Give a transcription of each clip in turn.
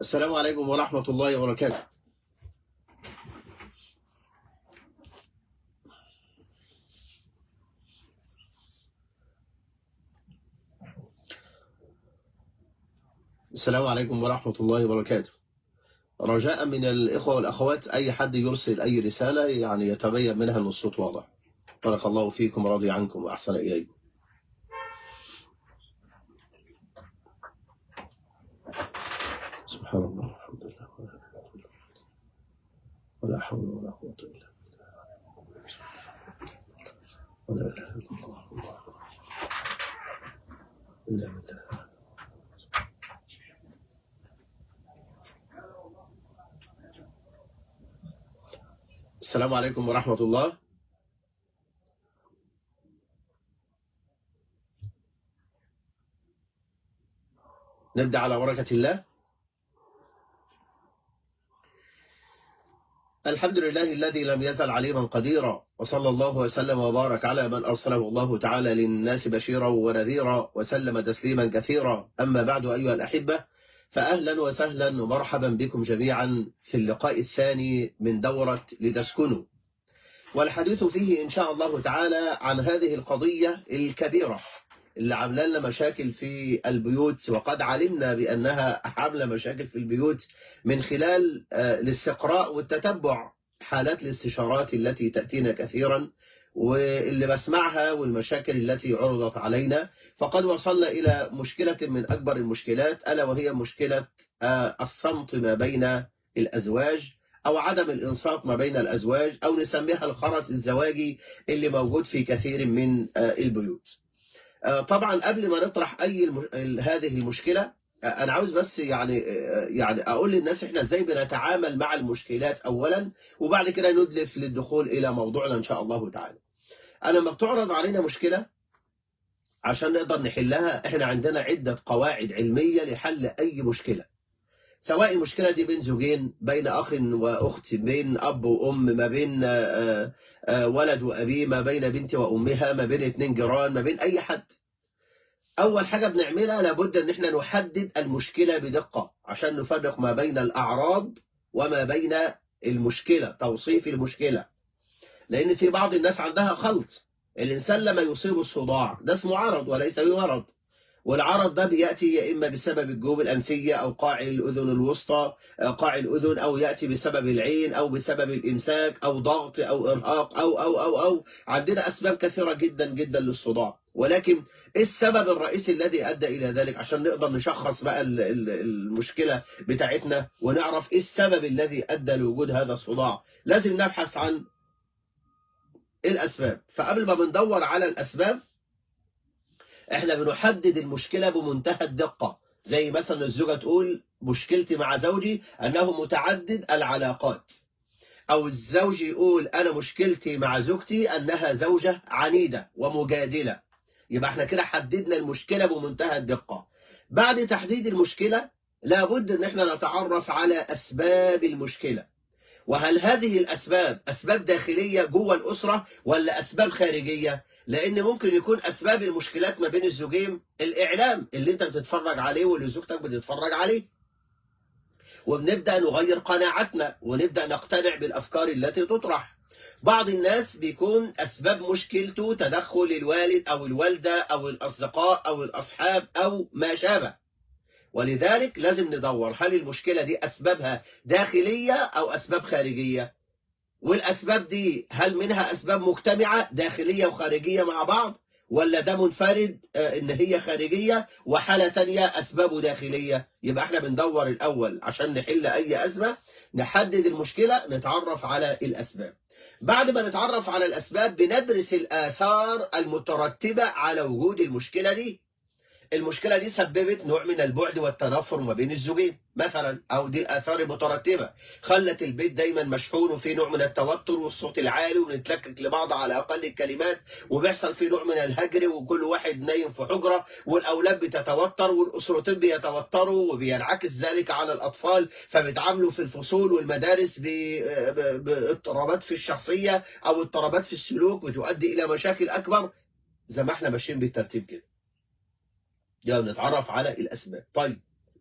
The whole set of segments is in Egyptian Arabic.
السلام عليكم ورحمة الله وبركاته السلام عليكم ورحمة الله وبركاته رجاء من الإخوة والأخوات أي حد يرسل أي رسالة يعني يتبين منها أن الصوت واضح بارك الله فيكم ورضي عنكم وأحسن إليكم سبحان الله الحمد لله ولا حول ولا قوة إلا بالله ولا إله إلا الله الله إلا بالله السلام عليكم ورحمة الله نبدأ على بركة الله الحمد لله الذي لم يزل عليما قديرا وصلى الله وسلم وبارك على من أرسله الله تعالى للناس بشيرا ونذيرا وسلم تسليما كثيرا أما بعد أيها الأحبة فأهلا وسهلا ومرحبا بكم جميعا في اللقاء الثاني من دورة لتسكنوا والحديث فيه إن شاء الله تعالى عن هذه القضية الكبيرة اللي عامله لنا مشاكل في البيوت وقد علمنا بأنها عامله مشاكل في البيوت من خلال الاستقراء والتتبع حالات الاستشارات التي تأتينا كثيرا واللي بسمعها والمشاكل التي عرضت علينا فقد وصلنا إلى مشكلة من أكبر المشكلات ألا وهي مشكلة الصمت ما بين الأزواج أو عدم الإنصات ما بين الأزواج أو نسميها الخرس الزواجي اللي موجود في كثير من البيوت طبعا قبل ما نطرح أي المش... هذه المشكلة أنا عاوز بس يعني يعني أقول للناس إحنا إزاي بنتعامل مع المشكلات أولا وبعد كده ندلف للدخول إلى موضوعنا إن شاء الله تعالى أنا لما بتعرض علينا مشكلة عشان نقدر نحلها إحنا عندنا عدة قواعد علمية لحل أي مشكلة سواء المشكلة دي بين زوجين بين أخ وأخت بين أب وأم ما بين ولد وأبيه ما بين بنت وأمها ما بين اتنين جيران ما بين أي حد أول حاجة بنعملها لابد أن احنا نحدد المشكلة بدقة عشان نفرق ما بين الأعراض وما بين المشكلة توصيف المشكلة لأن في بعض الناس عندها خلط الإنسان لما يصيب الصداع ده اسمه عرض وليس بمرض والعرض ده بيأتي يا إما بسبب الجوب الأنفية أو قاع الأذن الوسطى قاع الأذن أو يأتي بسبب العين أو بسبب الإمساك أو ضغط أو إرهاق أو أو أو أو عندنا أسباب كثيرة جدا جدا للصداع ولكن إيه السبب الرئيسي الذي أدى إلى ذلك عشان نقدر نشخص بقى المشكلة بتاعتنا ونعرف إيه السبب الذي أدى لوجود هذا الصداع لازم نبحث عن الأسباب فقبل ما بندور على الأسباب احنا بنحدد المشكلة بمنتهى الدقة زي مثلا الزوجة تقول مشكلتي مع زوجي أنه متعدد العلاقات أو الزوج يقول أنا مشكلتي مع زوجتي أنها زوجة عنيدة ومجادلة يبقى احنا كده حددنا المشكلة بمنتهى الدقة بعد تحديد المشكلة لابد ان احنا نتعرف على أسباب المشكلة وهل هذه الأسباب أسباب داخلية جوه الأسرة ولا أسباب خارجية لأن ممكن يكون أسباب المشكلات ما بين الزوجين الإعلام اللي أنت بتتفرج عليه واللي زوجتك بتتفرج عليه وبنبدأ نغير قناعتنا ونبدأ نقتنع بالأفكار التي تطرح بعض الناس بيكون أسباب مشكلته تدخل الوالد أو الوالدة أو الأصدقاء أو الأصحاب أو ما شابه ولذلك لازم ندور هل المشكلة دي أسبابها داخلية أو أسباب خارجية والأسباب دي هل منها أسباب مجتمعة داخلية وخارجية مع بعض ولا ده منفرد إن هي خارجية وحالة تانية أسبابه داخلية يبقى احنا بندور الأول عشان نحل أي أزمة نحدد المشكلة نتعرف على الأسباب بعد ما نتعرف على الأسباب بندرس الآثار المترتبة على وجود المشكلة دي المشكلة دي سببت نوع من البعد والتنافر ما بين الزوجين مثلا أو دي الآثار المترتبة خلت البيت دايما مشحون وفي نوع من التوتر والصوت العالي ونتلكك لبعض على أقل الكلمات وبيحصل في نوع من الهجر وكل واحد نايم في حجرة والأولاد بتتوتر والأسرتين بيتوتروا وبينعكس ذلك على الأطفال فبيتعاملوا في الفصول والمدارس باضطرابات في الشخصية أو اضطرابات في السلوك بتؤدي إلى مشاكل أكبر زي ما احنا ماشيين بالترتيب كده يلا نتعرف على الأسباب طيب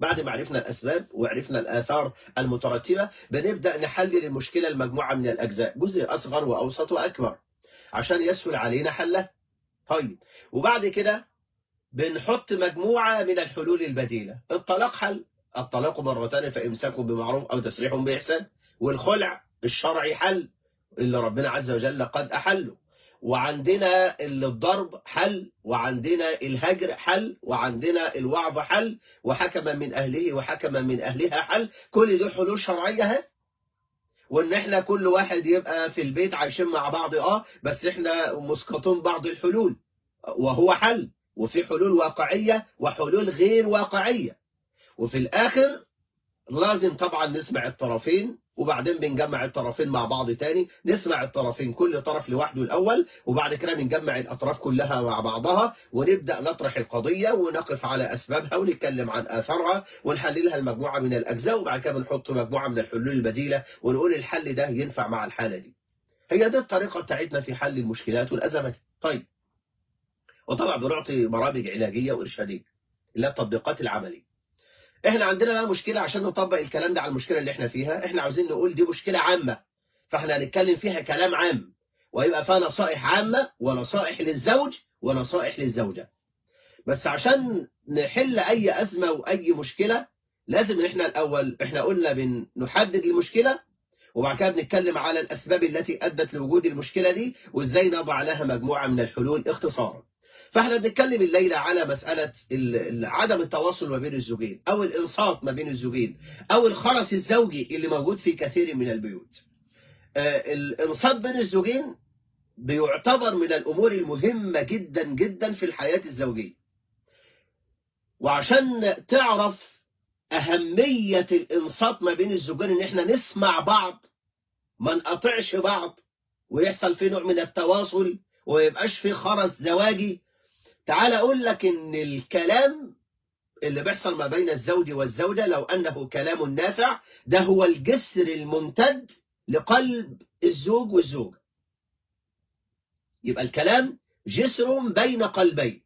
بعد ما عرفنا الأسباب وعرفنا الآثار المترتبة بنبدأ نحلل المشكلة المجموعة من الأجزاء جزء أصغر وأوسط وأكبر عشان يسهل علينا حلها طيب وبعد كده بنحط مجموعة من الحلول البديلة الطلاق حل الطلاق مرتان فإمساك بمعروف أو تسريح بإحسان والخلع الشرعي حل اللي ربنا عز وجل قد أحله وعندنا الضرب حل وعندنا الهجر حل وعندنا الوعظ حل وحكم من أهله وحكم من أهلها حل كل دي حلول شرعية اهي وان احنا كل واحد يبقى في البيت عايشين مع بعض اه بس احنا مسقطون بعض الحلول وهو حل وفي حلول واقعية وحلول غير واقعية وفي الآخر لازم طبعا نسمع الطرفين وبعدين بنجمع الطرفين مع بعض تاني نسمع الطرفين كل طرف لوحده الأول وبعد كده بنجمع الأطراف كلها مع بعضها ونبدأ نطرح القضية ونقف على أسبابها ونتكلم عن آثارها ونحللها المجموعة من الأجزاء وبعد كده بنحط مجموعة من الحلول البديلة ونقول الحل ده ينفع مع الحالة دي هي دي الطريقة بتاعتنا في حل المشكلات والأزمات طيب وطبعا بنعطي برامج علاجية وإرشادية اللي هي التطبيقات العملية احنا عندنا بقى مشكلة عشان نطبق الكلام ده على المشكلة اللي احنا فيها احنا عاوزين نقول دي مشكلة عامة فاحنا هنتكلم فيها كلام عام ويبقى فيها نصائح عامة ونصائح للزوج ونصائح للزوجة بس عشان نحل اي ازمة واي مشكلة لازم ان احنا الاول احنا قلنا بنحدد المشكلة وبعد كده بنتكلم على الاسباب التي ادت لوجود المشكلة دي وازاي نضع لها مجموعة من الحلول اختصارا فاحنا بنتكلم الليلة على مسألة عدم التواصل ما بين الزوجين أو الإنصات ما بين الزوجين أو الخرس الزوجي اللي موجود في كثير من البيوت الإنصات بين الزوجين بيعتبر من الأمور المهمة جدا جدا في الحياة الزوجية وعشان تعرف أهمية الإنصات ما بين الزوجين إن إحنا نسمع بعض ما نقطعش بعض ويحصل في نوع من التواصل ويبقاش في خرس زواجي تعال أقول لك إن الكلام اللي بيحصل ما بين الزوج والزوجة لو أنه كلام نافع ده هو الجسر الممتد لقلب الزوج والزوجة يبقى الكلام جسر بين قلبين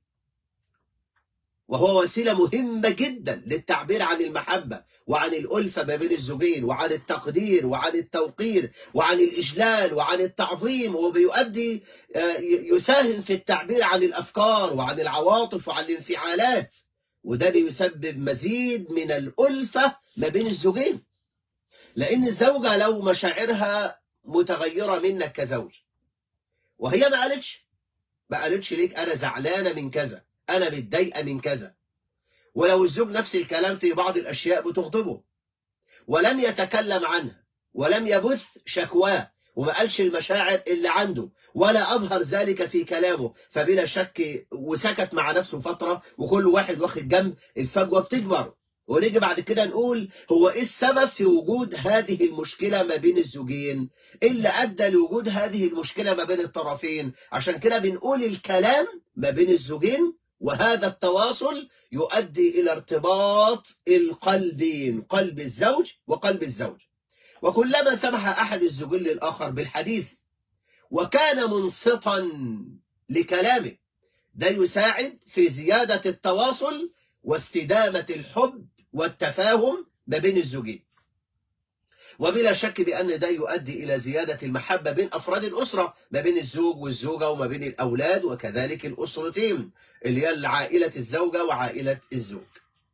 وهو وسيلة مهمة جدا للتعبير عن المحبة وعن الألفة ما بين الزوجين وعن التقدير وعن التوقير وعن الإجلال وعن التعظيم وبيؤدي يساهم في التعبير عن الأفكار وعن العواطف وعن الانفعالات وده بيسبب مزيد من الألفة ما بين الزوجين لأن الزوجة لو مشاعرها متغيرة منك كزوج وهي ما قالتش ما قالتش ليك أنا زعلانة من كذا أنا متضايقة من كذا ولو الزوج نفس الكلام في بعض الأشياء بتغضبه ولم يتكلم عنها ولم يبث شكواه وما قالش المشاعر اللي عنده ولا أظهر ذلك في كلامه فبلا شك وسكت مع نفسه فترة وكل واحد واخد جنب الفجوة بتكبر ونيجي بعد كده نقول هو ايه السبب في وجود هذه المشكلة ما بين الزوجين اللي ادى لوجود هذه المشكلة ما بين الطرفين عشان كده بنقول الكلام ما بين الزوجين وهذا التواصل يؤدي إلى ارتباط القلبين قلب الزوج وقلب الزوج وكلما سمح أحد الزوجين للآخر بالحديث وكان منصتا لكلامه ده يساعد في زيادة التواصل واستدامة الحب والتفاهم ما بين الزوجين وبلا شك بأن ده يؤدي إلى زيادة المحبة بين أفراد الأسرة ما بين الزوج والزوجة وما بين الأولاد وكذلك الأسرتين اللي هي عائلة الزوجة وعائلة الزوج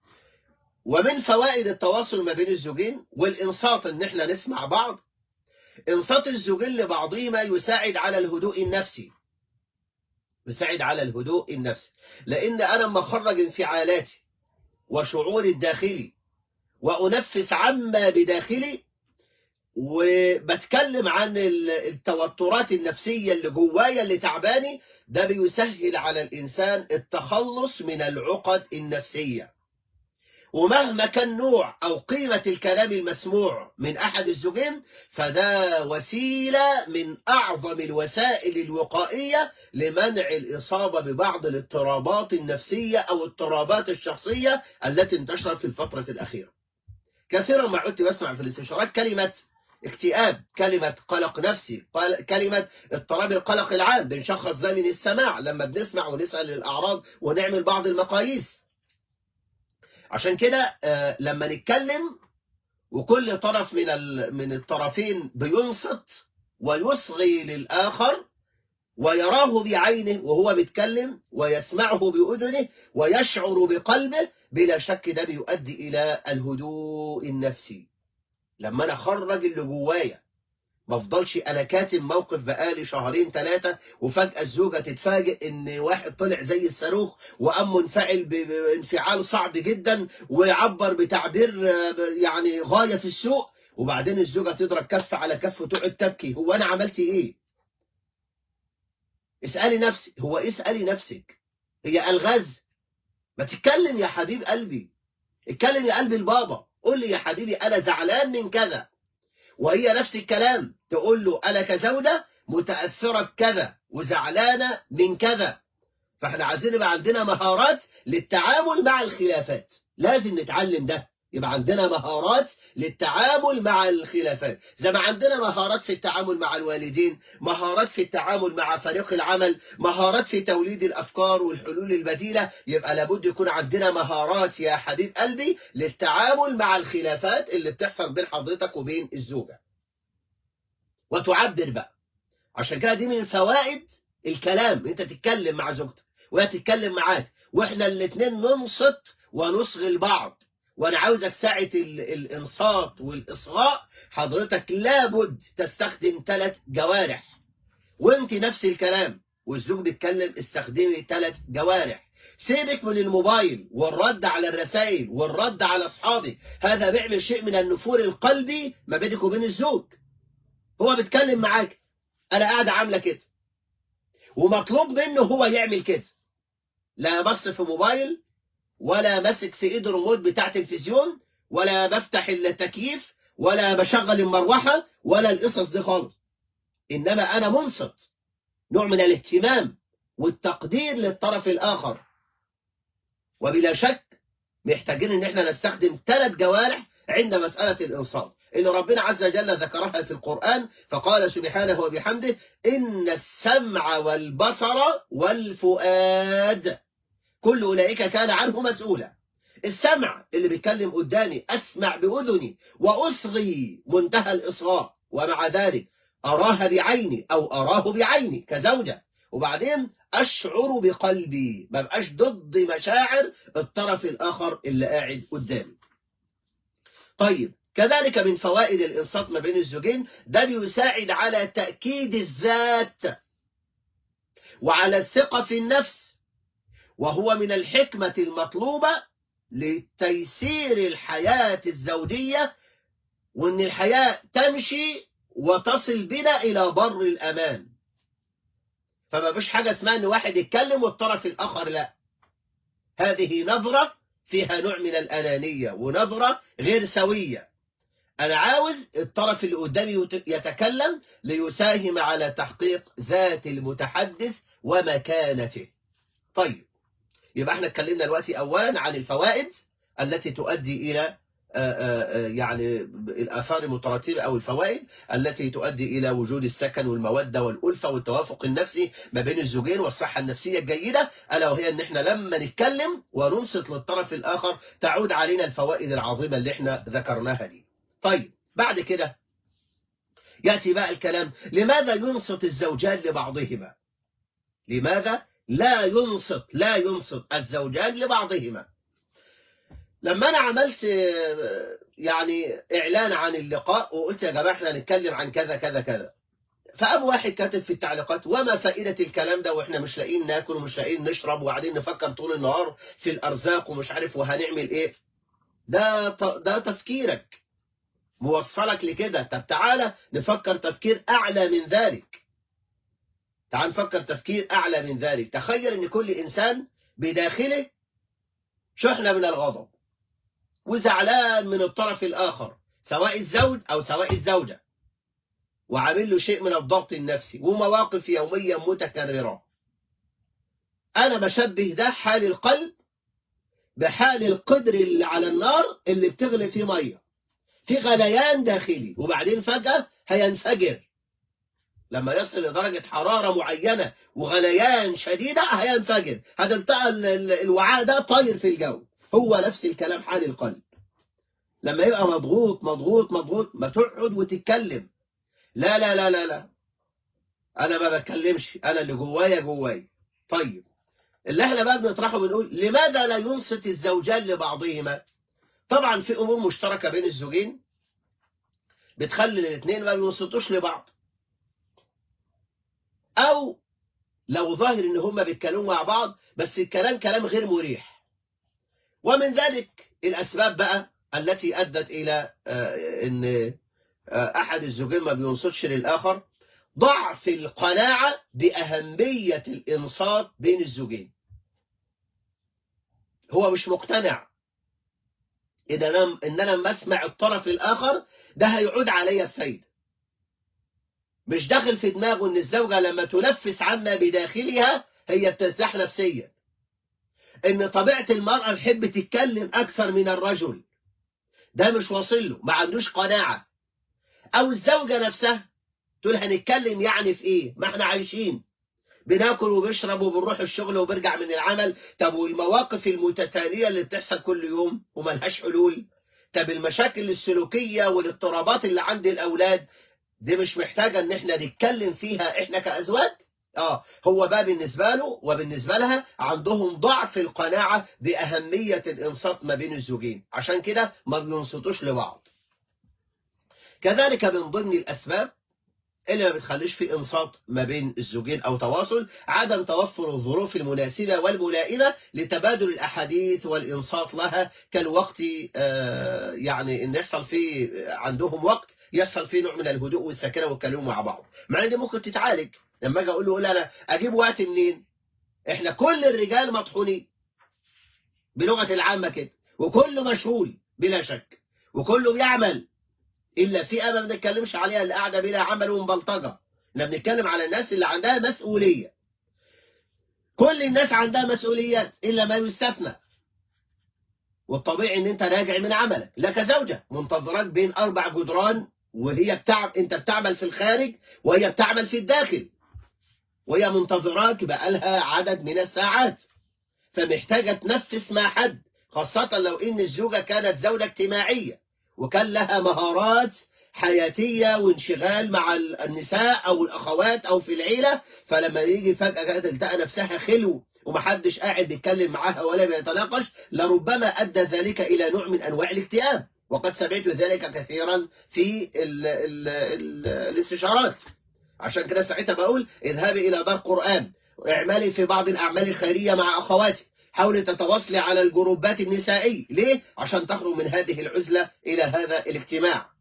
ومن فوائد التواصل ما بين الزوجين والإنصات إن احنا نسمع بعض إنصات الزوجين لبعضهما يساعد على الهدوء النفسي يساعد على الهدوء النفسي لأن أنا لما أخرج انفعالاتي وشعوري الداخلي وأنفس عما بداخلي وبتكلم عن التوترات النفسية اللي جوايا اللي تعباني ده بيسهل على الإنسان التخلص من العقد النفسية ومهما كان نوع أو قيمة الكلام المسموع من أحد الزوجين فده وسيلة من أعظم الوسائل الوقائية لمنع الإصابة ببعض الاضطرابات النفسية أو اضطرابات الشخصية التي انتشرت في الفترة الأخيرة كثيرا ما عدت بسمع في الاستشارات كلمة اكتئاب كلمة قلق نفسي كلمة اضطراب القلق العام بنشخص ده من السماع لما بنسمع ونسأل الأعراض ونعمل بعض المقاييس عشان كده آه، لما نتكلم وكل طرف من ال- من الطرفين بينصت ويصغي للآخر ويراه بعينه وهو بيتكلم ويسمعه بأذنه ويشعر بقلبه بلا شك ده بيؤدي إلى الهدوء النفسي لما أنا أخرج اللي جوايا ما افضلش انا كاتم موقف بقالي شهرين ثلاثه وفجاه الزوجه تتفاجئ ان واحد طلع زي الصاروخ وقام منفعل ب- بانفعال صعب جدا ويعبر بتعبير آه، يعني غايه في السوء وبعدين الزوجه تضرب كف على كف وتقعد تبكي هو انا عملت ايه؟ اسالي نفسك هو اسالي نفسك هي الغاز ما تتكلم يا حبيب قلبي اتكلم يا قلبي البابا قول لي يا حبيبي انا زعلان من كذا وهي نفس الكلام تقول له انا كزوجه متاثره بكذا وزعلانه من كذا فاحنا عايزين يبقى عندنا مهارات للتعامل مع الخلافات لازم نتعلم ده يبقى عندنا مهارات للتعامل مع الخلافات زي ما عندنا مهارات في التعامل مع الوالدين مهارات في التعامل مع فريق العمل مهارات في توليد الأفكار والحلول البديلة يبقى لابد يكون عندنا مهارات يا حبيب قلبي للتعامل مع الخلافات اللي بتحصل بين حضرتك وبين الزوجة وتعبر بقى عشان كده دي من فوائد الكلام انت تتكلم مع زوجتك وهي تتكلم معاك واحنا الاتنين ننصت ونصغي لبعض وانا عاوزك ساعة ال- الانصات والاصغاء حضرتك لابد تستخدم ثلاث جوارح وانت نفس الكلام والزوج بيتكلم استخدمي ثلاث جوارح سيبك من الموبايل والرد على الرسائل والرد على اصحابك هذا بيعمل شيء من النفور القلبي ما بينك وبين الزوج هو بيتكلم معاك انا قاعده عامله كده ومطلوب منه هو يعمل كده لا بص في موبايل ولا ماسك في ايده الريموت بتاع تلفزيون ولا بفتح التكييف ولا بشغل المروحه ولا القصص دي خالص انما انا منصت نوع من الاهتمام والتقدير للطرف الاخر وبلا شك محتاجين ان احنا نستخدم ثلاث جوارح عند مساله الانصات اللي ربنا عز وجل ذكرها في القران فقال سبحانه وبحمده ان السمع والبصر والفؤاد كل اولئك كان عنه مسؤولا السمع اللي بيتكلم قدامي اسمع باذني واصغي منتهى الاصغاء ومع ذلك اراها بعيني او اراه بعيني كزوجه وبعدين اشعر بقلبي ما بقاش ضد مشاعر الطرف الاخر اللي قاعد قدامي طيب كذلك من فوائد الانصات ما بين الزوجين ده بيساعد على تاكيد الذات وعلى الثقه في النفس وهو من الحكمه المطلوبه لتيسير الحياه الزوجيه وان الحياه تمشي وتصل بنا الى بر الامان فما فيش حاجه اسمها ان واحد يتكلم والطرف الاخر لا هذه نظره فيها نوع من الانانيه ونظره غير سويه انا عاوز الطرف اللي قدامي يت- يتكلم ليساهم على تحقيق ذات المتحدث ومكانته طيب يبقى احنا اتكلمنا دلوقتي اولا عن الفوائد التي تؤدي الى آه، آه، آه، يعني الآثار المترتبة أو الفوائد التي تؤدي إلى وجود السكن والمودة والألفة والتوافق النفسي ما بين الزوجين والصحة النفسية الجيدة ألا وهي أن احنا لما نتكلم وننصت للطرف الآخر تعود علينا الفوائد العظيمة اللي احنا ذكرناها دي طيب بعد كده يأتي بقى الكلام لماذا ينصت الزوجان لبعضهما لماذا لا ينصت لا ينصت الزوجان لبعضهما لما انا عملت آه، يعني اعلان عن اللقاء وقلت يا جماعه احنا هنتكلم عن كذا كذا كذا فقام واحد كاتب في التعليقات وما فائده الكلام ده واحنا مش لاقيين ناكل ومش لاقيين نشرب وقاعدين نفكر طول النهار في الارزاق ومش عارف وهنعمل ايه ده ت- ده تفكيرك موصلك لكده طب تعالى نفكر تفكير اعلى من ذلك تعال نفكر تفكير اعلى من ذلك تخيل ان كل انسان بداخله شحنه من الغضب وزعلان من الطرف الآخر سواء الزوج أو سواء الزوجة وعامل له شيء من الضغط النفسي ومواقف يومية متكررة أنا بشبه ده حال القلب بحال القدر اللي على النار اللي بتغلي فيه مية في غليان داخلي وبعدين فجأة هينفجر لما يصل لدرجة حرارة معينة وغليان شديدة هينفجر هتلتقى ال- ال- الوعاء ده طاير في الجو هو نفس الكلام حال القلب لما يبقى مضغوط مضغوط مضغوط ما تقعد وتتكلم لا لا لا لا لا انا ما بتكلمش انا اللي جوايا جوايا طيب اللي احنا بقى بنطرحه بنقول لماذا لا ينصت الزوجان لبعضهما طبعا في امور مشتركه بين الزوجين بتخلي الاثنين ما بينصتوش لبعض او لو ظاهر ان هما بيتكلموا مع بعض بس الكلام كلام غير مريح ومن ذلك الاسباب بقى التي ادت الى آه، ان آه، احد الزوجين ما بينصتش للاخر ضعف القناعه باهميه الانصات بين الزوجين هو مش مقتنع ان انا ان انا لما اسمع الطرف الاخر ده هيعود عليا بفايده مش داخل في دماغه ان الزوجه لما تنفس عما بداخلها هي بترتاح نفسيا ان طبيعه المراه تحب تتكلم اكثر من الرجل ده مش واصل له ما عندوش قناعه او الزوجه نفسها تقول هنتكلم يعني في ايه ما احنا عايشين بناكل وبنشرب وبنروح الشغل وبرجع من العمل طب والمواقف المتتاليه اللي بتحصل كل يوم وملهاش حلول طب المشاكل السلوكيه والاضطرابات اللي عند الاولاد دي مش محتاجه ان احنا نتكلم فيها احنا كازواج اه هو بقى بالنسبه له وبالنسبه لها عندهم ضعف القناعه باهميه الانصات ما بين الزوجين عشان كده ما بينصتوش لبعض كذلك من ضمن الاسباب اللي ما بتخليش في انصات ما بين الزوجين او تواصل عدم توفر الظروف المناسبه والملائمه لتبادل الاحاديث والانصات لها كالوقت آه، يعني ان يحصل فيه عندهم وقت يحصل فيه نوع من الهدوء والسكينه والكلام مع بعض مع ان دي ممكن تتعالج لما اجي اقول له لا لا اجيب وقت منين احنا كل الرجال مطحونين بلغه العامه كده وكله مشغول بلا شك وكله بيعمل الا فئه ما بنتكلمش عليها اللي قاعده بلا عمل ومبلطجه احنا بنتكلم على الناس اللي عندها مسؤوليه كل الناس عندها مسؤوليات الا ما يستثنى والطبيعي ان انت راجع من عملك لك زوجه منتظراك بين اربع جدران وهي بتعب انت بتعمل في الخارج وهي بتعمل في الداخل وهي منتظراك بقالها عدد من الساعات فمحتاجه تنفس مع حد خاصه لو ان الزوجه كانت زوجه اجتماعيه وكان لها مهارات حياتية وانشغال مع النساء أو الأخوات أو في العيلة فلما يجي فجأة كده تلتقى نفسها خلو ومحدش قاعد بيتكلم معاها ولا بيتناقش لربما أدى ذلك إلى نوع من أنواع الاكتئاب وقد سمعت ذلك كثيرا في ال ال ال الاستشارات عشان كده ساعتها بقول اذهبي إلى دار قرآن واعملي في بعض الأعمال الخيرية مع أخواتك حاولي تتواصلي على الجروبات النسائية ليه؟ عشان تخرج من هذه العزلة إلى هذا الاجتماع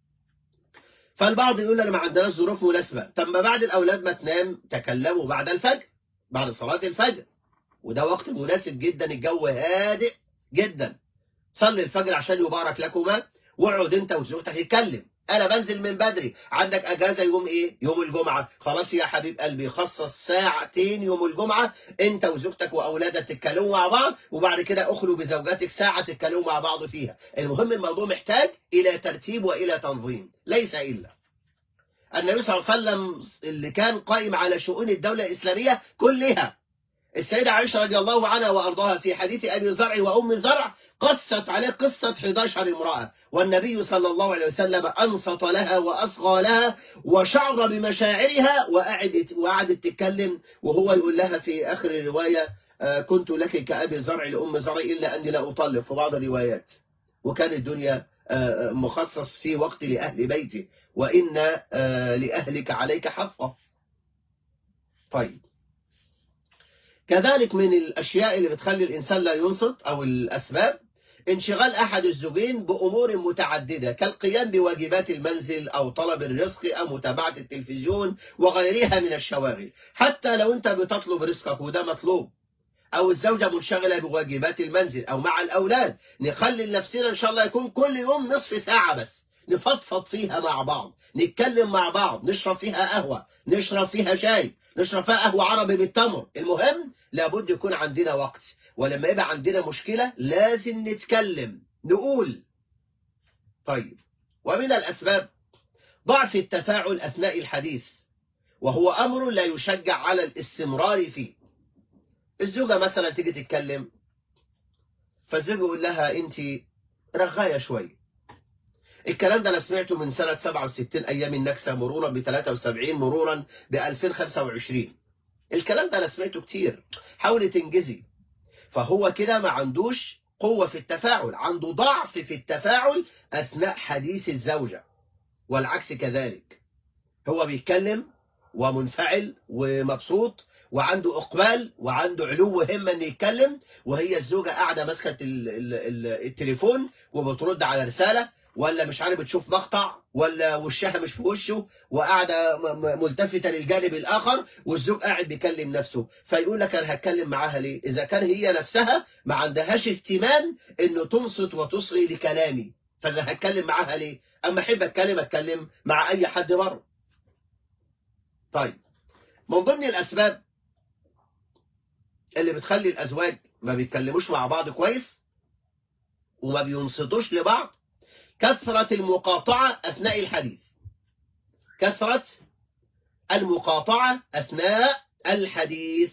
فالبعض يقول أنا ما عندناش ظروف مناسبة طب ما بعد الأولاد ما تنام تكلموا بعد الفجر بعد صلاة الفجر وده وقت مناسب جدا الجو هادئ جدا صلي الفجر عشان يبارك لكما واقعد انت وزوجتك اتكلم انا بنزل من بدري عندك اجازه يوم ايه يوم الجمعه خلاص يا حبيب قلبي خصص ساعتين يوم الجمعه انت وزوجتك واولادك تتكلموا مع بعض وبعد كده اخلوا بزوجاتك ساعه تتكلموا مع بعض فيها المهم الموضوع محتاج الى ترتيب والى تنظيم ليس الا النبي صلى الله عليه وسلم اللي كان قائم على شؤون الدوله الاسلاميه كلها السيدة عائشة رضي الله عنها وأرضاها في حديث أبي زرع وأم زرع قصت عليه قصة 11 امرأة والنبي صلى الله عليه وسلم أنصت لها وأصغى لها وشعر بمشاعرها وقعدت وقعدت تتكلم وهو يقول لها في آخر الرواية آه، كنت لك كأبي زرع لأم زرع إلا أني لا أطلق في بعض الروايات وكان الدنيا آه، مخصص في وقت لأهل بيتي وإن آه، لأهلك عليك حقا طيب كذلك من الأشياء اللي بتخلي الإنسان لا ينصت أو الأسباب انشغال أحد الزوجين بأمور متعددة كالقيام بواجبات المنزل أو طلب الرزق أو متابعة التلفزيون وغيرها من الشواغل حتى لو أنت بتطلب رزقك وده مطلوب أو الزوجة منشغلة بواجبات المنزل أو مع الأولاد نخلي لنفسنا إن شاء الله يكون كل يوم نصف ساعة بس نفضفض فيها مع بعض نتكلم مع بعض نشرب فيها قهوة نشرب فيها شاي نشرب فيها قهوة عربي بالتمر المهم لابد يكون عندنا وقت ولما يبقى عندنا مشكلة لازم نتكلم نقول طيب ومن الأسباب ضعف التفاعل أثناء الحديث وهو أمر لا يشجع على الاستمرار فيه الزوجة مثلا تيجي تتكلم فالزوج يقول لها انت رغايه شويه الكلام ده انا سمعته من سنه 67 ايام النكسه مرورا ب 73 مرورا ب 2025 الكلام ده انا سمعته كتير حاولي تنجزي فهو كده ما عندوش قوه في التفاعل عنده ضعف في التفاعل اثناء حديث الزوجه والعكس كذلك هو بيتكلم ومنفعل ومبسوط وعنده اقبال وعنده علو همه انه يتكلم وهي الزوجه قاعده ماسكه ال- ال- ال- التليفون وبترد على رساله ولا مش عارف بتشوف مقطع ولا وشها مش في وشه وقاعده م- م- ملتفته للجانب الاخر والزوج قاعد بيكلم نفسه فيقول لك انا هتكلم معاها ليه؟ اذا كان هي نفسها ما عندهاش اهتمام انه تنصت وتصغي لكلامي فانا هتكلم معاها ليه؟ اما احب اتكلم اتكلم مع اي حد بره. طيب من ضمن الاسباب اللي بتخلي الازواج ما بيتكلموش مع بعض كويس وما بينصتوش لبعض كثرة المقاطعة أثناء الحديث كثرة المقاطعة أثناء الحديث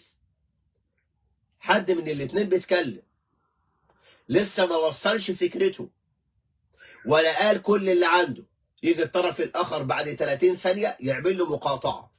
حد من الاثنين بيتكلم لسه ما وصلش فكرته ولا قال كل اللي عنده يجي الطرف الآخر بعد 30 ثانية يعمل له مقاطعة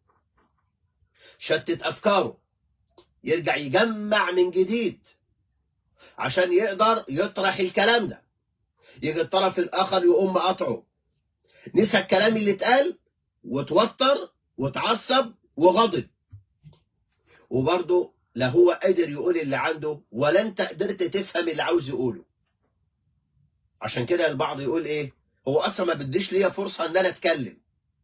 شتت أفكاره يرجع يجمع من جديد عشان يقدر يطرح الكلام ده يجي الطرف الآخر يقوم مقاطعه نسى الكلام اللي اتقال وتوتر وتعصب وغضب وبرضه لا هو قادر يقول اللي عنده ولا انت قدرت تفهم اللي عاوز يقوله عشان كده البعض يقول ايه هو اصلا ما بديش ليا فرصه ان انا اتكلم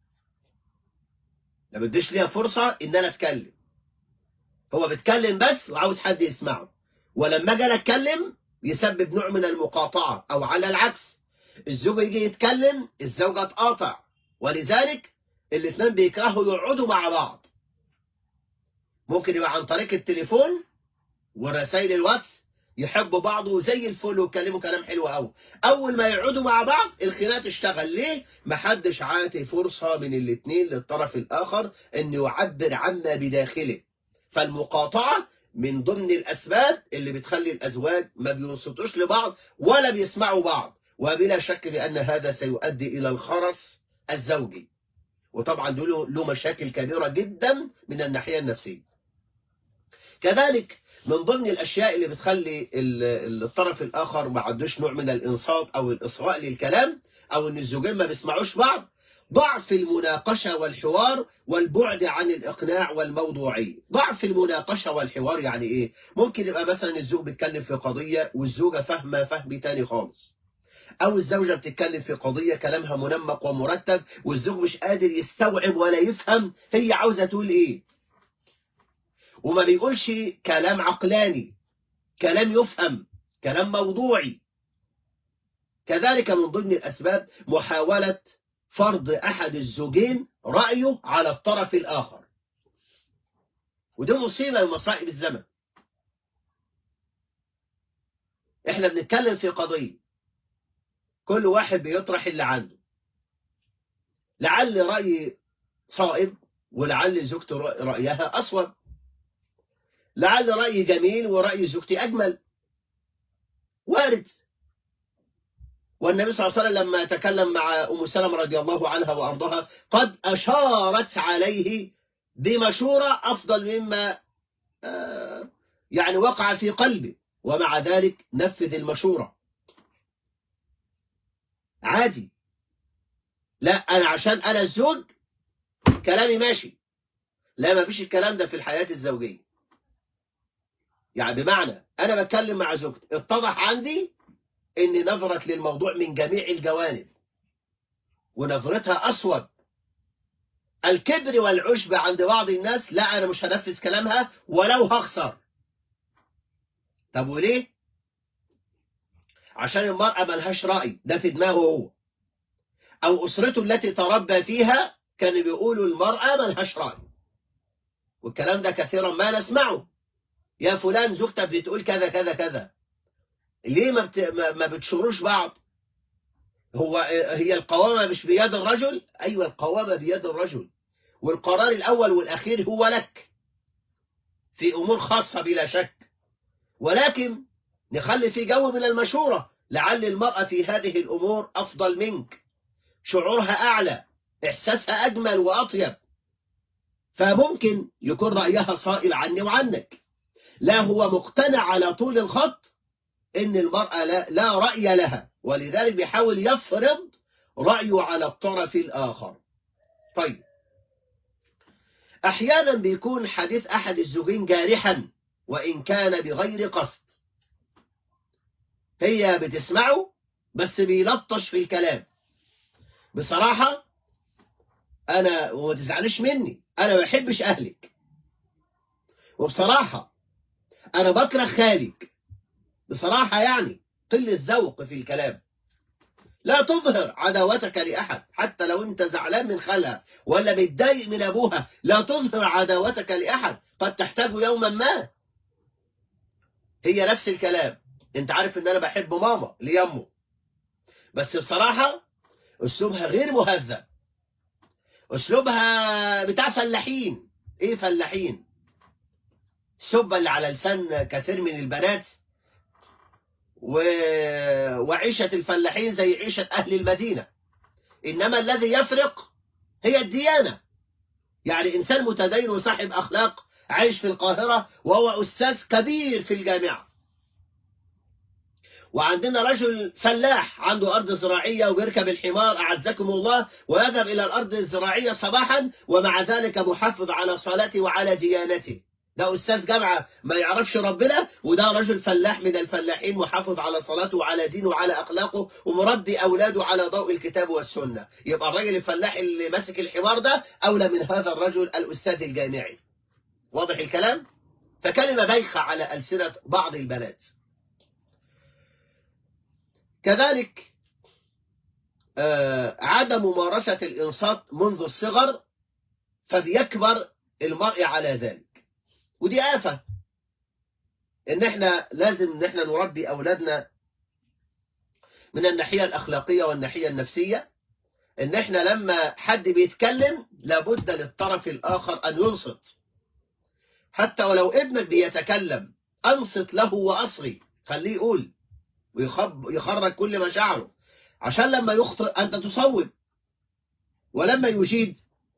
ما بديش ليا فرصه ان انا اتكلم هو بيتكلم بس وعاوز حد يسمعه ولما اجي انا اتكلم يسبب نوع من المقاطعه او على العكس الزوج يجي يتكلم الزوجه تقاطع ولذلك الاثنين بيكرهوا يقعدوا مع بعض ممكن يبقى عن طريق التليفون ورسائل الواتس يحبوا بعض وزي الفل ويتكلموا كلام حلو قوي اول ما يقعدوا مع بعض الخناقه تشتغل ليه محدش عاطي فرصه من الاثنين للطرف الاخر انه يعبر عما بداخله فالمقاطعه من ضمن الاسباب اللي بتخلي الازواج ما بينصتوش لبعض ولا بيسمعوا بعض وبلا شك بان هذا سيؤدي الى الخرس الزوجي وطبعا له له مشاكل كبيره جدا من الناحيه النفسيه كذلك من ضمن الاشياء اللي بتخلي ال- الطرف الاخر ما عندوش نوع من الانصات او الاصغاء للكلام او ان الزوجين ما بيسمعوش بعض ضعف المناقشه والحوار والبعد عن الاقناع والموضوعيه ضعف المناقشه والحوار يعني ايه ممكن يبقى مثلا الزوج بيتكلم في قضيه والزوجه فاهمه فهم تاني خالص او الزوجه بتتكلم في قضيه كلامها منمق ومرتب والزوج مش قادر يستوعب ولا يفهم هي عاوزه تقول ايه وما بيقولش كلام عقلاني كلام يفهم كلام موضوعي كذلك من ضمن الأسباب محاولة فرض أحد الزوجين رأيه على الطرف الآخر ودي مصيبة من مصائب الزمن احنا بنتكلم في قضية كل واحد بيطرح اللي عنده لعل رأيي صائب ولعل زوجته رأيها أصوب لعل رأيي جميل ورأي زوجتي أجمل وارد والنبي صلى الله عليه وسلم لما تكلم مع أم سلمة رضي الله عنها وأرضها قد أشارت عليه بمشورة أفضل مما آه يعني وقع في قلبه ومع ذلك نفذ المشورة عادي لا أنا عشان أنا الزوج كلامي ماشي لا ما فيش الكلام ده في الحياة الزوجية يعني بمعنى أنا بتكلم مع زوجتي اتضح عندي إن نظرت للموضوع من جميع الجوانب ونظرتها أسود الكبر والعشب عند بعض الناس لا أنا مش هنفذ كلامها ولو هخسر طب وليه؟ عشان المرأة ملهاش رأي ده في دماغه هو أو أسرته التي تربى فيها كانوا بيقولوا المرأة ملهاش رأي والكلام ده كثيرا ما نسمعه يا فلان زوجتك بتقول كذا كذا كذا ليه ما, بت... ما بتشوروش بعض هو هي القوامة مش بيد الرجل أيوة القوامة بيد الرجل والقرار الأول والأخير هو لك في أمور خاصة بلا شك ولكن نخلي في جو من المشورة لعل المرأة في هذه الأمور أفضل منك شعورها أعلى إحساسها أجمل وأطيب فممكن يكون رأيها صائب عني وعنك لا هو مقتنع على طول الخط إن المرأة لا, لا رأي لها ولذلك بيحاول يفرض رأيه على الطرف الآخر طيب أحيانا بيكون حديث أحد الزوجين جارحا وإن كان بغير قصد هي بتسمعه بس بيلطش في الكلام بصراحة أنا وما تزعلش مني أنا ما بحبش أهلك وبصراحة أنا بكره خالك بصراحة يعني قلة ذوق في الكلام لا تظهر عداوتك لأحد حتى لو أنت زعلان من خالها ولا متضايق من أبوها لا تظهر عداوتك لأحد قد تحتاج يوما ما هي نفس الكلام أنت عارف أن أنا بحب ماما ليمه بس بصراحة أسلوبها غير مهذب أسلوبها بتاع فلاحين إيه فلاحين السبة اللي على لسان كثير من البنات و... وعيشة الفلاحين زي عيشة أهل المدينة إنما الذي يفرق هي الديانة يعني إنسان متدين وصاحب أخلاق عايش في القاهرة وهو أستاذ كبير في الجامعة وعندنا رجل فلاح عنده أرض زراعية وبيركب الحمار أعزكم الله ويذهب إلى الأرض الزراعية صباحا ومع ذلك محافظ على صلاته وعلى ديانته ده أستاذ جامعة ما يعرفش ربنا وده رجل فلاح من الفلاحين محافظ على صلاته وعلى دينه وعلى أخلاقه ومربي أولاده على ضوء الكتاب والسنة يبقى الراجل الفلاح اللي ماسك الحمار ده أولى من هذا الرجل الأستاذ الجامعي واضح الكلام؟ فكلمة بايخة على ألسنة بعض البنات كذلك آه عدم ممارسة الإنصات منذ الصغر فبيكبر المرء على ذلك ودي آفة إن إحنا لازم إن إحنا نربي أولادنا من الناحية الأخلاقية والناحية النفسية إن إحنا لما حد بيتكلم لابد للطرف الآخر أن ينصت حتى ولو ابنك بيتكلم أنصت له وأصغي خليه يقول ويخرج كل مشاعره عشان لما يخطئ أنت تصوب ولما يجيد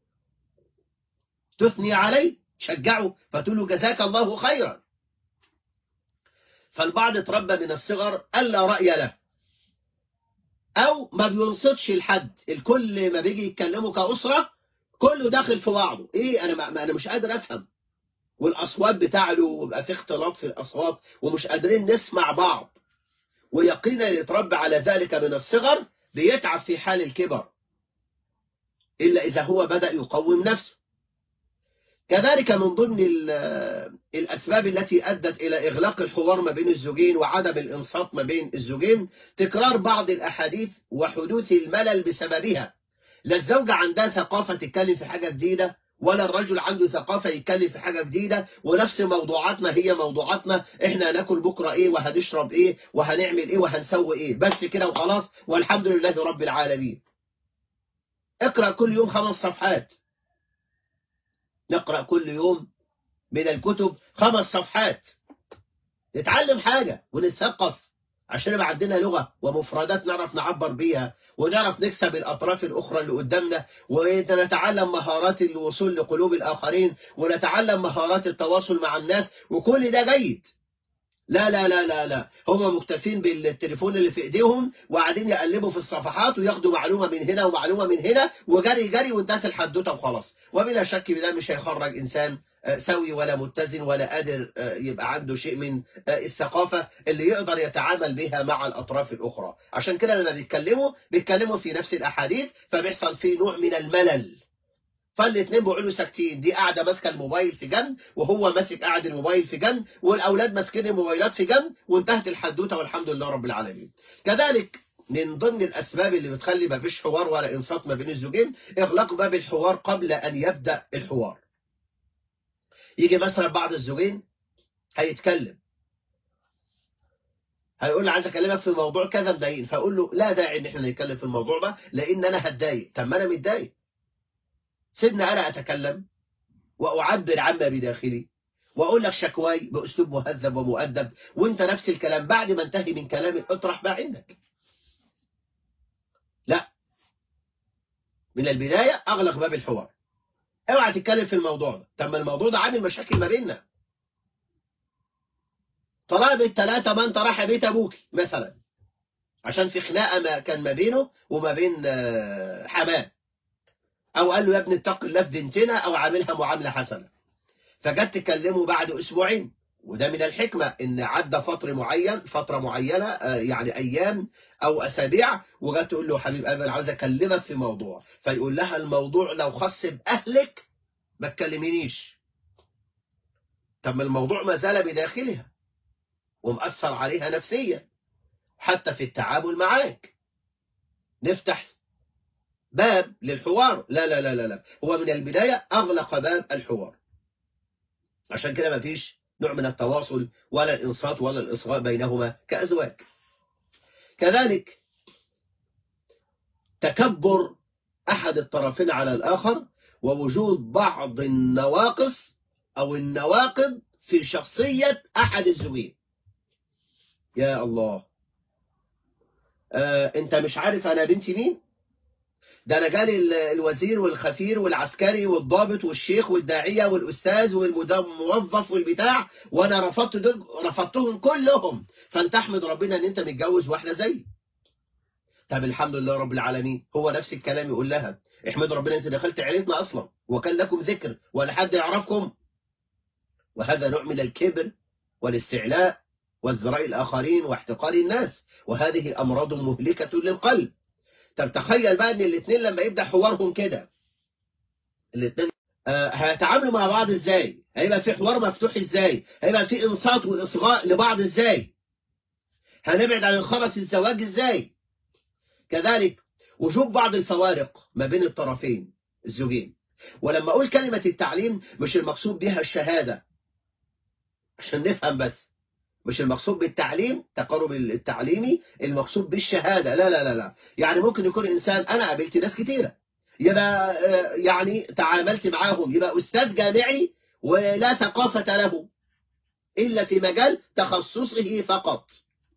تثني عليه شجعه فتقول له جزاك الله خيرا فالبعض اتربى من الصغر ألا رأي له أو ما بينصتش لحد الكل ما بيجي يتكلموا كأسرة كله داخل في بعضه إيه أنا ما أنا مش قادر أفهم والأصوات بتاعله ويبقى في اختلاط في الأصوات ومش قادرين نسمع بعض ويقينا يتربى على ذلك من الصغر بيتعب في حال الكبر إلا إذا هو بدأ يقوم نفسه كذلك من ضمن الأسباب التي أدت إلى إغلاق الحوار ما بين الزوجين وعدم الإنصات ما بين الزوجين تكرار بعض الأحاديث وحدوث الملل بسببها لا الزوجة عندها ثقافة تتكلم في حاجة جديدة ولا الرجل عنده ثقافة يتكلم في حاجة جديدة ونفس موضوعاتنا هي موضوعاتنا احنا هناكل بكرة ايه وهنشرب ايه وهنعمل ايه وهنسوي ايه بس كده وخلاص والحمد لله رب العالمين اقرأ كل يوم خمس صفحات نقرأ كل يوم من الكتب خمس صفحات نتعلم حاجة ونتثقف عشان يبقى عندنا لغة ومفردات نعرف نعبر بيها ونعرف نكسب الأطراف الأخرى اللي قدامنا ونتعلم مهارات الوصول لقلوب الآخرين ونتعلم مهارات التواصل مع الناس وكل ده جيد لا لا لا لا لا هم مكتفين بالتليفون اللي في ايديهم وقاعدين يقلبوا في الصفحات وياخدوا معلومة من هنا ومعلومة من هنا وجري جري وانتهت الحدوته وخلاص وبلا شك ده مش هيخرج انسان سوي ولا متزن ولا قادر يبقى عنده شيء من الثقافة اللي يقدر يتعامل بها مع الأطراف الأخرى عشان كده لما بيتكلموا بيتكلموا في نفس الأحاديث فبيحصل فيه نوع من الملل فالاثنين بيقعدوا ساكتين دي قاعده ماسكه الموبايل في جنب وهو ماسك قاعد الموبايل في جنب والاولاد ماسكين الموبايلات في جنب وانتهت الحدوته والحمد لله رب العالمين كذلك من ضمن الاسباب اللي بتخلي ما فيش حوار ولا انصات ما بين الزوجين اغلاق باب الحوار قبل ان يبدا الحوار يجي مثلا بعض الزوجين هيتكلم هيقول لي عايز اكلمك في موضوع كذا مضايقني فاقول له لا داعي ان احنا نتكلم في الموضوع ده لان انا هتضايق طب ما انا متضايق سيبني انا اتكلم واعبر عما بداخلي واقول لك شكواي باسلوب مهذب ومؤدب وانت نفس الكلام بعد ما انتهي من كلامي اطرح ما عندك لا من البدايه اغلق باب الحوار اوعى تتكلم في الموضوع ده طب ما الموضوع ده عامل مشاكل ما بيننا طلع بالثلاثه ما انت رايح بيت ابوك مثلا عشان في خناقه ما كان ما بينه وما بين آه، حماه او قال له يا ابني اتق الله في بنتنا او عاملها معامله حسنه فجت تكلمه بعد اسبوعين وده من الحكمه ان عدى فتره معين فتره معينه آه، يعني ايام او اسابيع وجت تقول له حبيب قلبي انا عاوز اكلمك في موضوع فيقول لها الموضوع لو خص باهلك ما تكلمينيش طب ما الموضوع ما زال بداخلها ومأثر عليها نفسيا حتى في التعامل معاك نفتح باب للحوار لا لا لا لا لا هو من البداية أغلق باب الحوار عشان كده ما فيش نوع من التواصل ولا الإنصات ولا الإصغاء بينهما كأزواج كذلك تكبر أحد الطرفين على الآخر ووجود بعض النواقص أو النواقض في شخصية أحد الزوجين يا الله آه، انت مش عارف انا بنتي مين ده انا جالي ال- الوزير والخفير والعسكري والضابط والشيخ والداعيه والاستاذ والموظف والبتاع وانا رفضت دول رفضتهم كلهم فانت احمد ربنا ان انت متجوز واحده زي طب الحمد لله رب العالمين هو نفس الكلام يقول لها احمد ربنا انت دخلت عيلتنا اصلا وكان لكم ذكر ولا حد يعرفكم وهذا نوع من الكبر والاستعلاء وازدراء الآخرين واحتقار الناس وهذه أمراض مهلكة للقلب طب تخيل بقى ان الاثنين لما يبدأ حوارهم كده الاثنين آه هيتعاملوا مع بعض ازاي هيبقى في حوار مفتوح ازاي هيبقى في انصات واصغاء لبعض ازاي هنبعد عن الخرس الزواج ازاي كذلك وجود بعض الفوارق ما بين الطرفين الزوجين ولما اقول كلمة التعليم مش المقصود بها الشهادة عشان نفهم بس مش المقصود بالتعليم تقرب التعليمي المقصود بالشهادة لا لا لا لا يعني ممكن يكون إنسان أنا قابلت ناس كتيرة يبقى آه، يعني تعاملت معاهم يبقى أستاذ جامعي ولا ثقافة له إلا في مجال تخصصه فقط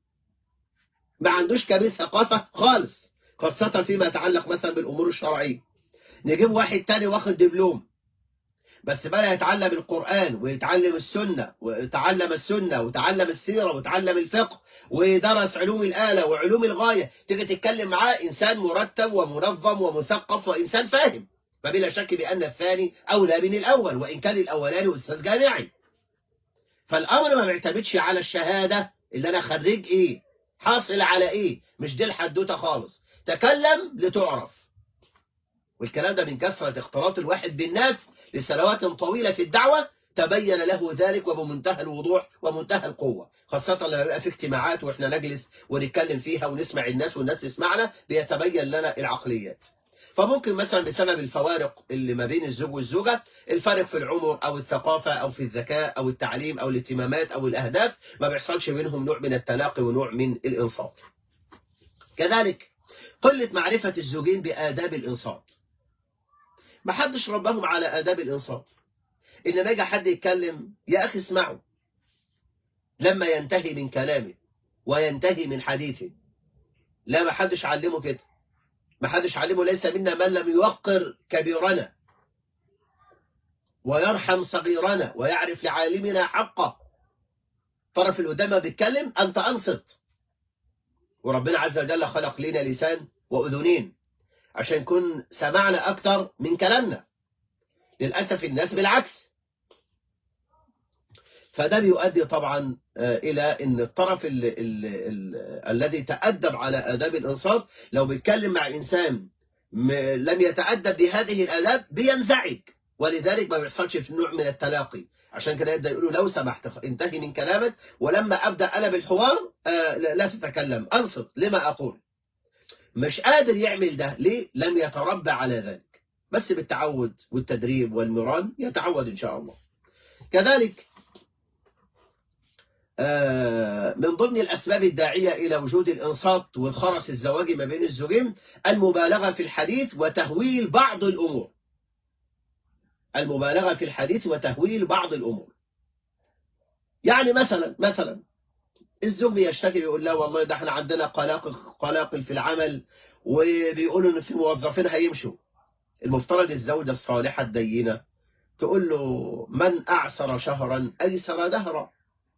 ما عندوش كبير ثقافة خالص خاصة فيما يتعلق مثلا بالأمور الشرعية نجيب واحد تاني واخد دبلوم بس بقى يتعلم القرآن ويتعلم السنة ويتعلم السنة وتعلم السيرة وتعلم الفقه ودرس علوم الآلة وعلوم الغاية تيجي تتكلم معاه إنسان مرتب ومنظم ومثقف وإنسان فاهم فبلا شك بأن الثاني أولى من الأول وإن كان الأولاني أستاذ جامعي فالأمر ما بيعتمدش على الشهادة اللي أنا خريج إيه حاصل على إيه مش دي الحدوتة خالص تكلم لتعرف والكلام ده من كثرة اختلاط الواحد بالناس لسنوات طويلة في الدعوة تبين له ذلك وبمنتهى الوضوح ومنتهى القوة خاصة لما يبقى في اجتماعات واحنا نجلس ونتكلم فيها ونسمع الناس والناس تسمعنا بيتبين لنا العقليات فممكن مثلا بسبب الفوارق اللي ما بين الزوج والزوجة الفرق في العمر أو الثقافة أو في الذكاء أو التعليم أو الاهتمامات أو الأهداف ما بيحصلش بينهم نوع من التلاقي ونوع من الإنصات كذلك قلة معرفة الزوجين بآداب الإنصات ما حدش ربهم على آداب الإنصات إنما يجي حد يتكلم يا أخي اسمعوا لما ينتهي من كلامه وينتهي من حديثه لا ما حدش علمه كده ما حدش علمه ليس منا من لم يوقر كبيرنا ويرحم صغيرنا ويعرف لعالمنا حقه طرف اللي قدامه بيتكلم أنت أنصت وربنا عز وجل خلق لنا لسان وأذنين عشان يكون سمعنا أكتر من كلامنا للأسف الناس بالعكس فده بيؤدي طبعا إلى أن الطرف ال ال ال الذي تأدب على آداب الإنصات لو بيتكلم مع إنسان لم يتأدب بهذه الآداب بينزعج ولذلك ما بيحصلش في نوع من التلاقي عشان كده يبدأ يقولوا لو سمحت انتهي من كلامك ولما أبدأ أنا بالحوار لا تتكلم أنصت لما أقول مش قادر يعمل ده ليه لم يتربى على ذلك بس بالتعود والتدريب والمران يتعود إن شاء الله كذلك من ضمن الأسباب الداعية إلى وجود الإنصات والخرس الزواجي ما بين الزوجين المبالغة في الحديث وتهويل بعض الأمور المبالغة في الحديث وتهويل بعض الأمور يعني مثلا مثلا الزوج بيشتكي يقول لا والله ده احنا عندنا قلاقل قلاقل في العمل وبيقولوا ان في موظفين هيمشوا المفترض الزوجة الصالحة الدينة تقول له من أعسر شهرا أيسر دهرا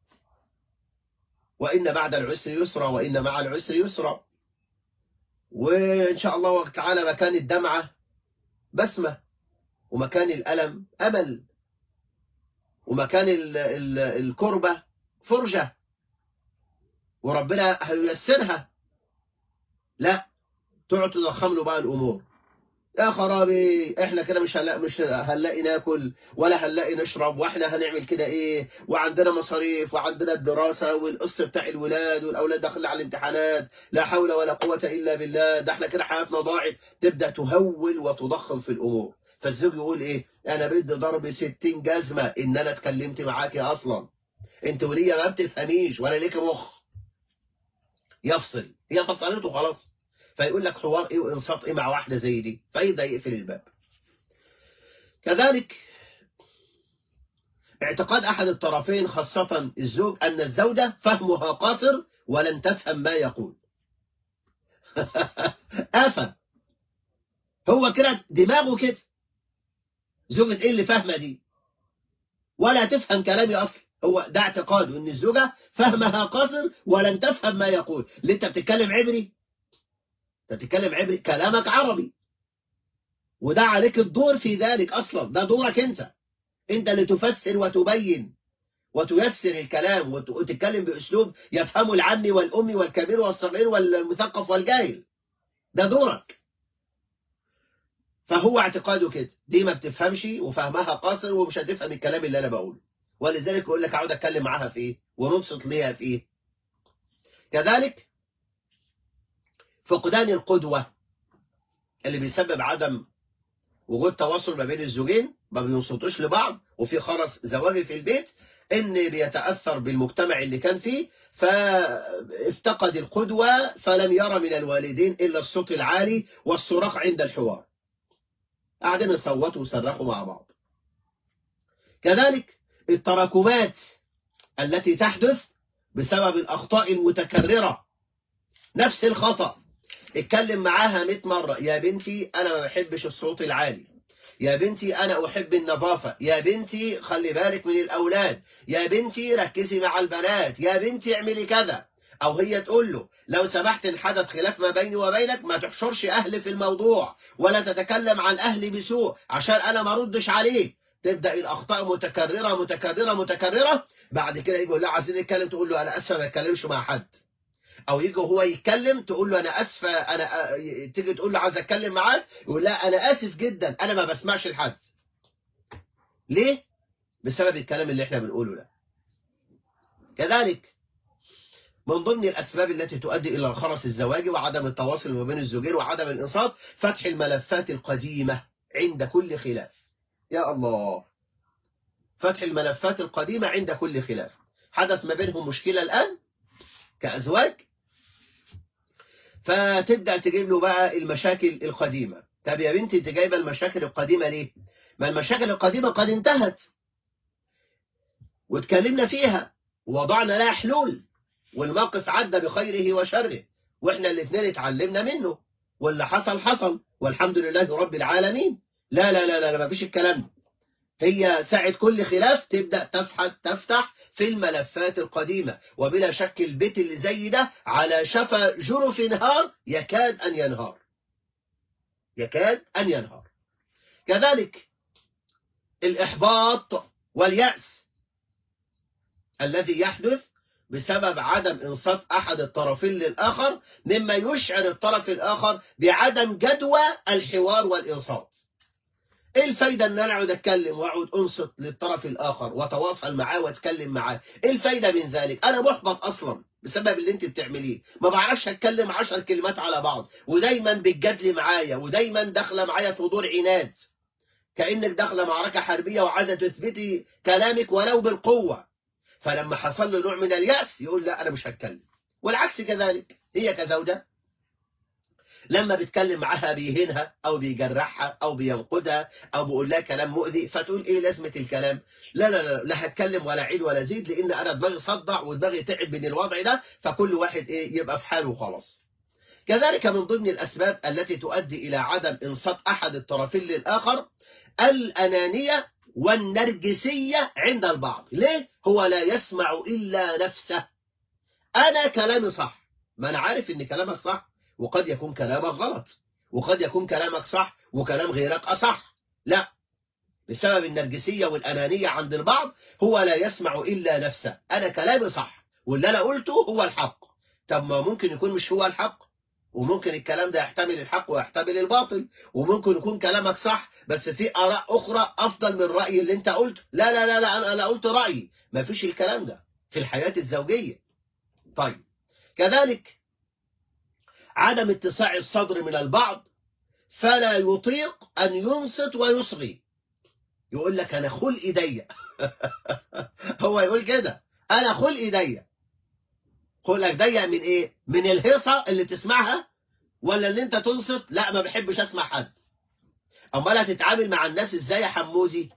وإن بعد العسر يسرا وإن مع العسر يسرا وإن شاء الله تعالى مكان الدمعة بسمة ومكان الألم أمل ومكان ال ال الكربة فرجة وربنا هييسرها لا تقعد تضخم له بقى الأمور يا خرابي احنا كده مش هنلاقي مش هنلاقي ناكل ولا هنلاقي نشرب واحنا هنعمل كده ايه وعندنا مصاريف وعندنا الدراسه والقسط بتاع الولاد والاولاد داخلين على الامتحانات لا حول ولا قوه الا بالله ده احنا كده حياتنا ضاعت تبدا تهول وتضخم في الامور فالزوج يقول ايه انا بدي ضرب 60 جزمه ان انا اتكلمت معاكي اصلا انت وليا ما بتفهميش ولا ليك مخ يفصل هي فصلته خلاص فيقول لك حوار ايه وانصات ايه مع واحده زي دي فيبدا يقفل الباب كذلك اعتقاد احد الطرفين خاصه الزوج ان الزوجه فهمها قاصر ولن تفهم ما يقول آفة هو كده دماغه كده زوجة ايه اللي فاهمه دي ولا تفهم كلامي اصلا هو ده اعتقاده ان الزوجة فهمها قاصر ولن تفهم ما يقول اللي انت بتتكلم عبري انت بتتكلم عبري كلامك عربي وده عليك الدور في ذلك اصلا ده دورك انت انت اللي تفسر وتبين وتيسر الكلام وتتكلم باسلوب يفهمه العمي والامي والكبير والصغير والمثقف والجاهل ده دورك فهو اعتقاده كده دي ما بتفهمش وفهمها قاصر ومش هتفهم الكلام اللي انا بقوله ولذلك يقول لك اقعد اتكلم معاها في ايه وننصت ليها في ايه كذلك فقدان القدوة اللي بيسبب عدم وجود تواصل ما بين الزوجين ما بينصتوش لبعض وفي خرس زواجي في البيت ان بيتأثر بالمجتمع اللي كان فيه فافتقد القدوة فلم يرى من الوالدين إلا الصوت العالي والصراخ عند الحوار قاعدين يصوتوا ويصرخوا مع بعض كذلك التراكمات التي تحدث بسبب الأخطاء المتكررة نفس الخطأ اتكلم معاها 100 مرة يا بنتي أنا ما بحبش الصوت العالي يا بنتي أنا أحب النظافة يا بنتي خلي بالك من الأولاد يا بنتي ركزي مع البنات يا بنتي اعملي كذا أو هي تقول له لو سمحت إن حدث خلاف ما بيني وبينك ما تحشرش أهلي في الموضوع ولا تتكلم عن أهلي بسوء عشان أنا ما ردش عليك تبدأ الأخطاء متكررة متكررة متكررة بعد كده يجي يقول لا عايزين نتكلم تقول له أنا أسفة ما اتكلمش مع حد او يجي هو يتكلم تقول له انا اسفه انا تيجي تقول له عايز اتكلم معاك يقول لا انا اسف جدا انا ما بسمعش لحد ليه بسبب الكلام اللي احنا بنقوله ده كذلك من ضمن الاسباب التي تؤدي الى الخرس الزواجي وعدم التواصل ما بين الزوجين وعدم الانصات فتح الملفات القديمه عند كل خلاف يا الله فتح الملفات القديمه عند كل خلاف حدث ما بينهم مشكله الان كازواج فتبدأ تجيب له بقى المشاكل القديمة طب يا بنتي انت جايبه المشاكل القديمة ليه ما المشاكل القديمة قد انتهت واتكلمنا فيها ووضعنا لها حلول والموقف عدى بخيره وشره واحنا الاثنين اتعلمنا منه واللي حصل حصل والحمد لله رب العالمين لا لا لا لا ما فيش الكلام ده هي ساعة كل خلاف تبدأ تفتح تفتح في الملفات القديمة وبلا شك البيت اللي زي ده على شفا جرف نهار يكاد أن ينهار يكاد أن ينهار كذلك الإحباط واليأس الذي يحدث بسبب عدم إنصات أحد الطرفين للآخر مما يشعر الطرف الآخر بعدم جدوى الحوار والإنصات ايه الفايدة ان انا اقعد اتكلم واقعد انصت للطرف الاخر واتواصل معاه واتكلم معاه ايه الفايدة من ذلك انا محبط اصلا بسبب اللي انت بتعمليه ما بعرفش اتكلم عشر كلمات على بعض ودايما بتجادلي معايا ودايما داخله معايا في دور عناد كانك داخله معركه حربيه وعايزه تثبتي كلامك ولو بالقوه فلما حصل له نوع من الياس يقول لا انا مش هتكلم والعكس كذلك هي كزوجه لما بيتكلم معاها بيهينها او بيجرحها او بينقدها او بيقول لها كلام مؤذي فتقول ايه لازمه الكلام لا لا لا لا هتكلم ولا عيد ولا زيد لان انا دماغي صدع ودماغي تعب من الوضع ده فكل واحد ايه يبقى في حاله خلاص كذلك من ضمن الاسباب التي تؤدي الى عدم انصات احد الطرفين للاخر الانانيه والنرجسيه عند البعض ليه هو لا يسمع الا نفسه انا كلامي صح ما انا عارف ان كلامك صح وقد يكون كلامك غلط وقد يكون كلامك صح وكلام غيرك أصح لا بسبب النرجسية والأنانية عند البعض هو لا يسمع إلا نفسه أنا كلامي صح واللي أنا قلته هو الحق طب ما ممكن يكون مش هو الحق وممكن الكلام ده يحتمل الحق ويحتمل الباطل وممكن يكون كلامك صح بس في آراء أخرى أفضل من الرأي اللي أنت قلته لا لا لا لا أنا أنا قلت رأيي ما فيش الكلام ده في الحياة الزوجية طيب كذلك عدم اتساع الصدر من البعض فلا يطيق أن ينصت ويصغي يقول لك أنا خلقي ضيق هو يقول كده أنا خلقي ضيق خلقك ضيق من إيه؟ من الهيصة اللي تسمعها ولا اللي أنت تنصت لا ما بحبش أسمع حد أمال هتتعامل مع الناس إزاي يا حمودي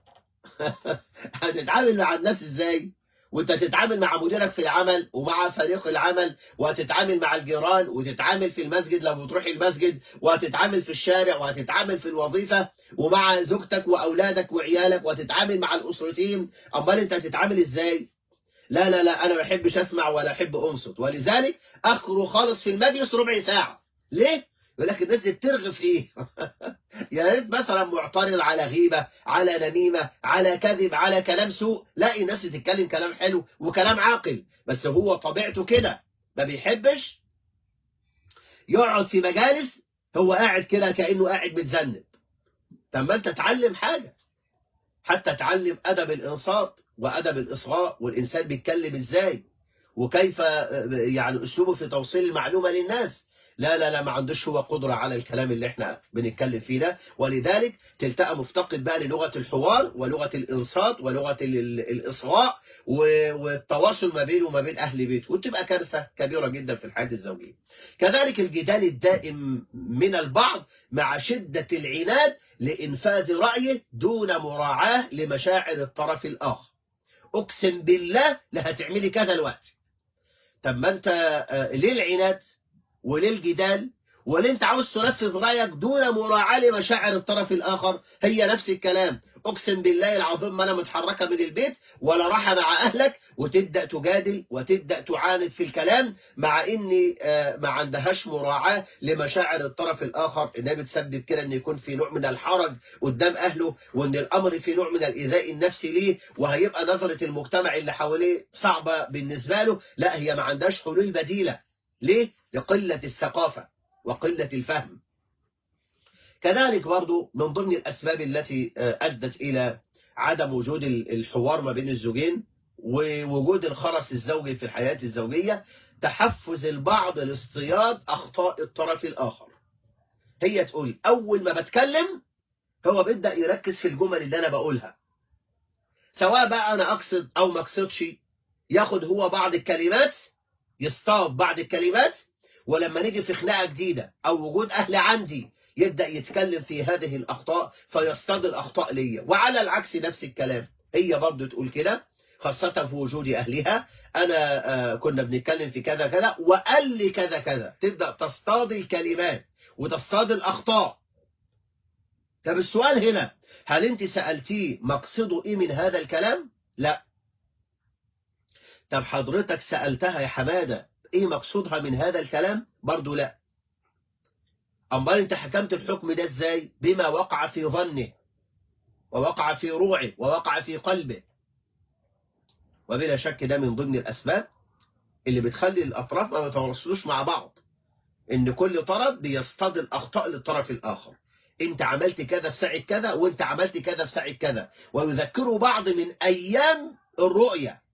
هتتعامل مع الناس إزاي وانت تتعامل مع مديرك في العمل ومع فريق العمل وهتتعامل مع الجيران وتتعامل في المسجد لو بتروح المسجد وهتتعامل في الشارع وهتتعامل في الوظيفة ومع زوجتك وأولادك وعيالك وهتتعامل مع الأسرتين أمال انت هتتعامل ازاي لا لا لا أنا ما بحبش أسمع ولا أحب أنصت ولذلك أخرج خالص في المجلس ربع ساعة ليه؟ يقول لك الناس دي بترغف ايه يا ريت مثلا معترض على غيبه على نميمه على كذب على كلام سوء لاقي الناس تتكلم كلام حلو وكلام عاقل بس هو طبيعته كده ما بيحبش يقعد في مجالس هو قاعد كده كانه قاعد متذنب طب ما انت تعلم حاجه حتى تعلم ادب الانصات وادب الاصغاء والانسان بيتكلم ازاي وكيف يعني اسلوبه في توصيل المعلومه للناس لا لا لا ما عندوش هو قدرة على الكلام اللي احنا بنتكلم فيه ده ولذلك تلتقى مفتقد بقى للغة الحوار ولغة الإنصات ولغة الإصغاء والتواصل ما بينه وما بين أهل بيته وتبقى كارثة كبيرة جدا في الحياة الزوجية كذلك الجدال الدائم من البعض مع شدة العناد لإنفاذ رأيه دون مراعاة لمشاعر الطرف الآخر أقسم بالله لا هتعملي كذا الوقت طب ما أنت ليه العناد وليه الجدال وليه انت عاوز تنفذ رايك دون مراعاة لمشاعر الطرف الآخر هي نفس الكلام أقسم بالله العظيم ما أنا متحركة من البيت ولا راحة مع أهلك وتبدأ تجادل وتبدأ تعاند في الكلام مع إن ما عندهاش مراعاة لمشاعر الطرف الآخر إنها بتسبب كده إن يكون في نوع من الحرج قدام أهله وإن الأمر في نوع من الإيذاء النفسي ليه وهيبقى نظرة المجتمع اللي حواليه صعبة بالنسبة له لا هي ما عندهاش حلول بديلة ليه؟ لقلة الثقافة وقلة الفهم كذلك برضو من ضمن الأسباب التي أدت إلى عدم وجود الحوار ما بين الزوجين ووجود الخرس الزوجي في الحياة الزوجية تحفز البعض لاصطياد أخطاء الطرف الآخر هي تقول أول ما بتكلم هو بيبدأ يركز في الجمل اللي أنا بقولها سواء بقى أنا أقصد أو ما أقصدش ياخد هو بعض الكلمات يصطاد بعض الكلمات ولما نيجي في خناقه جديده او وجود اهل عندي يبدا يتكلم في هذه الاخطاء فيصطاد الاخطاء ليا وعلى العكس نفس الكلام هي برضه تقول كده خاصة في وجود أهلها أنا آه كنا بنتكلم في كذا كذا وقال لي كذا كذا تبدأ تصطاد الكلمات وتصطاد الأخطاء طب السؤال هنا هل أنت سألتيه مقصده إيه من هذا الكلام؟ لا طب حضرتك سألتها يا حمادة ايه مقصودها من هذا الكلام برضو لا امال انت حكمت الحكم ده ازاي بما وقع في ظنه ووقع في روعه ووقع في قلبه وبلا شك ده من ضمن الاسباب اللي بتخلي الاطراف ما يتواصلوش مع بعض ان كل طرف بيصطاد الاخطاء للطرف الاخر انت عملت كذا في ساعه كذا وانت عملت كذا في ساعه كذا ويذكروا بعض من ايام الرؤيه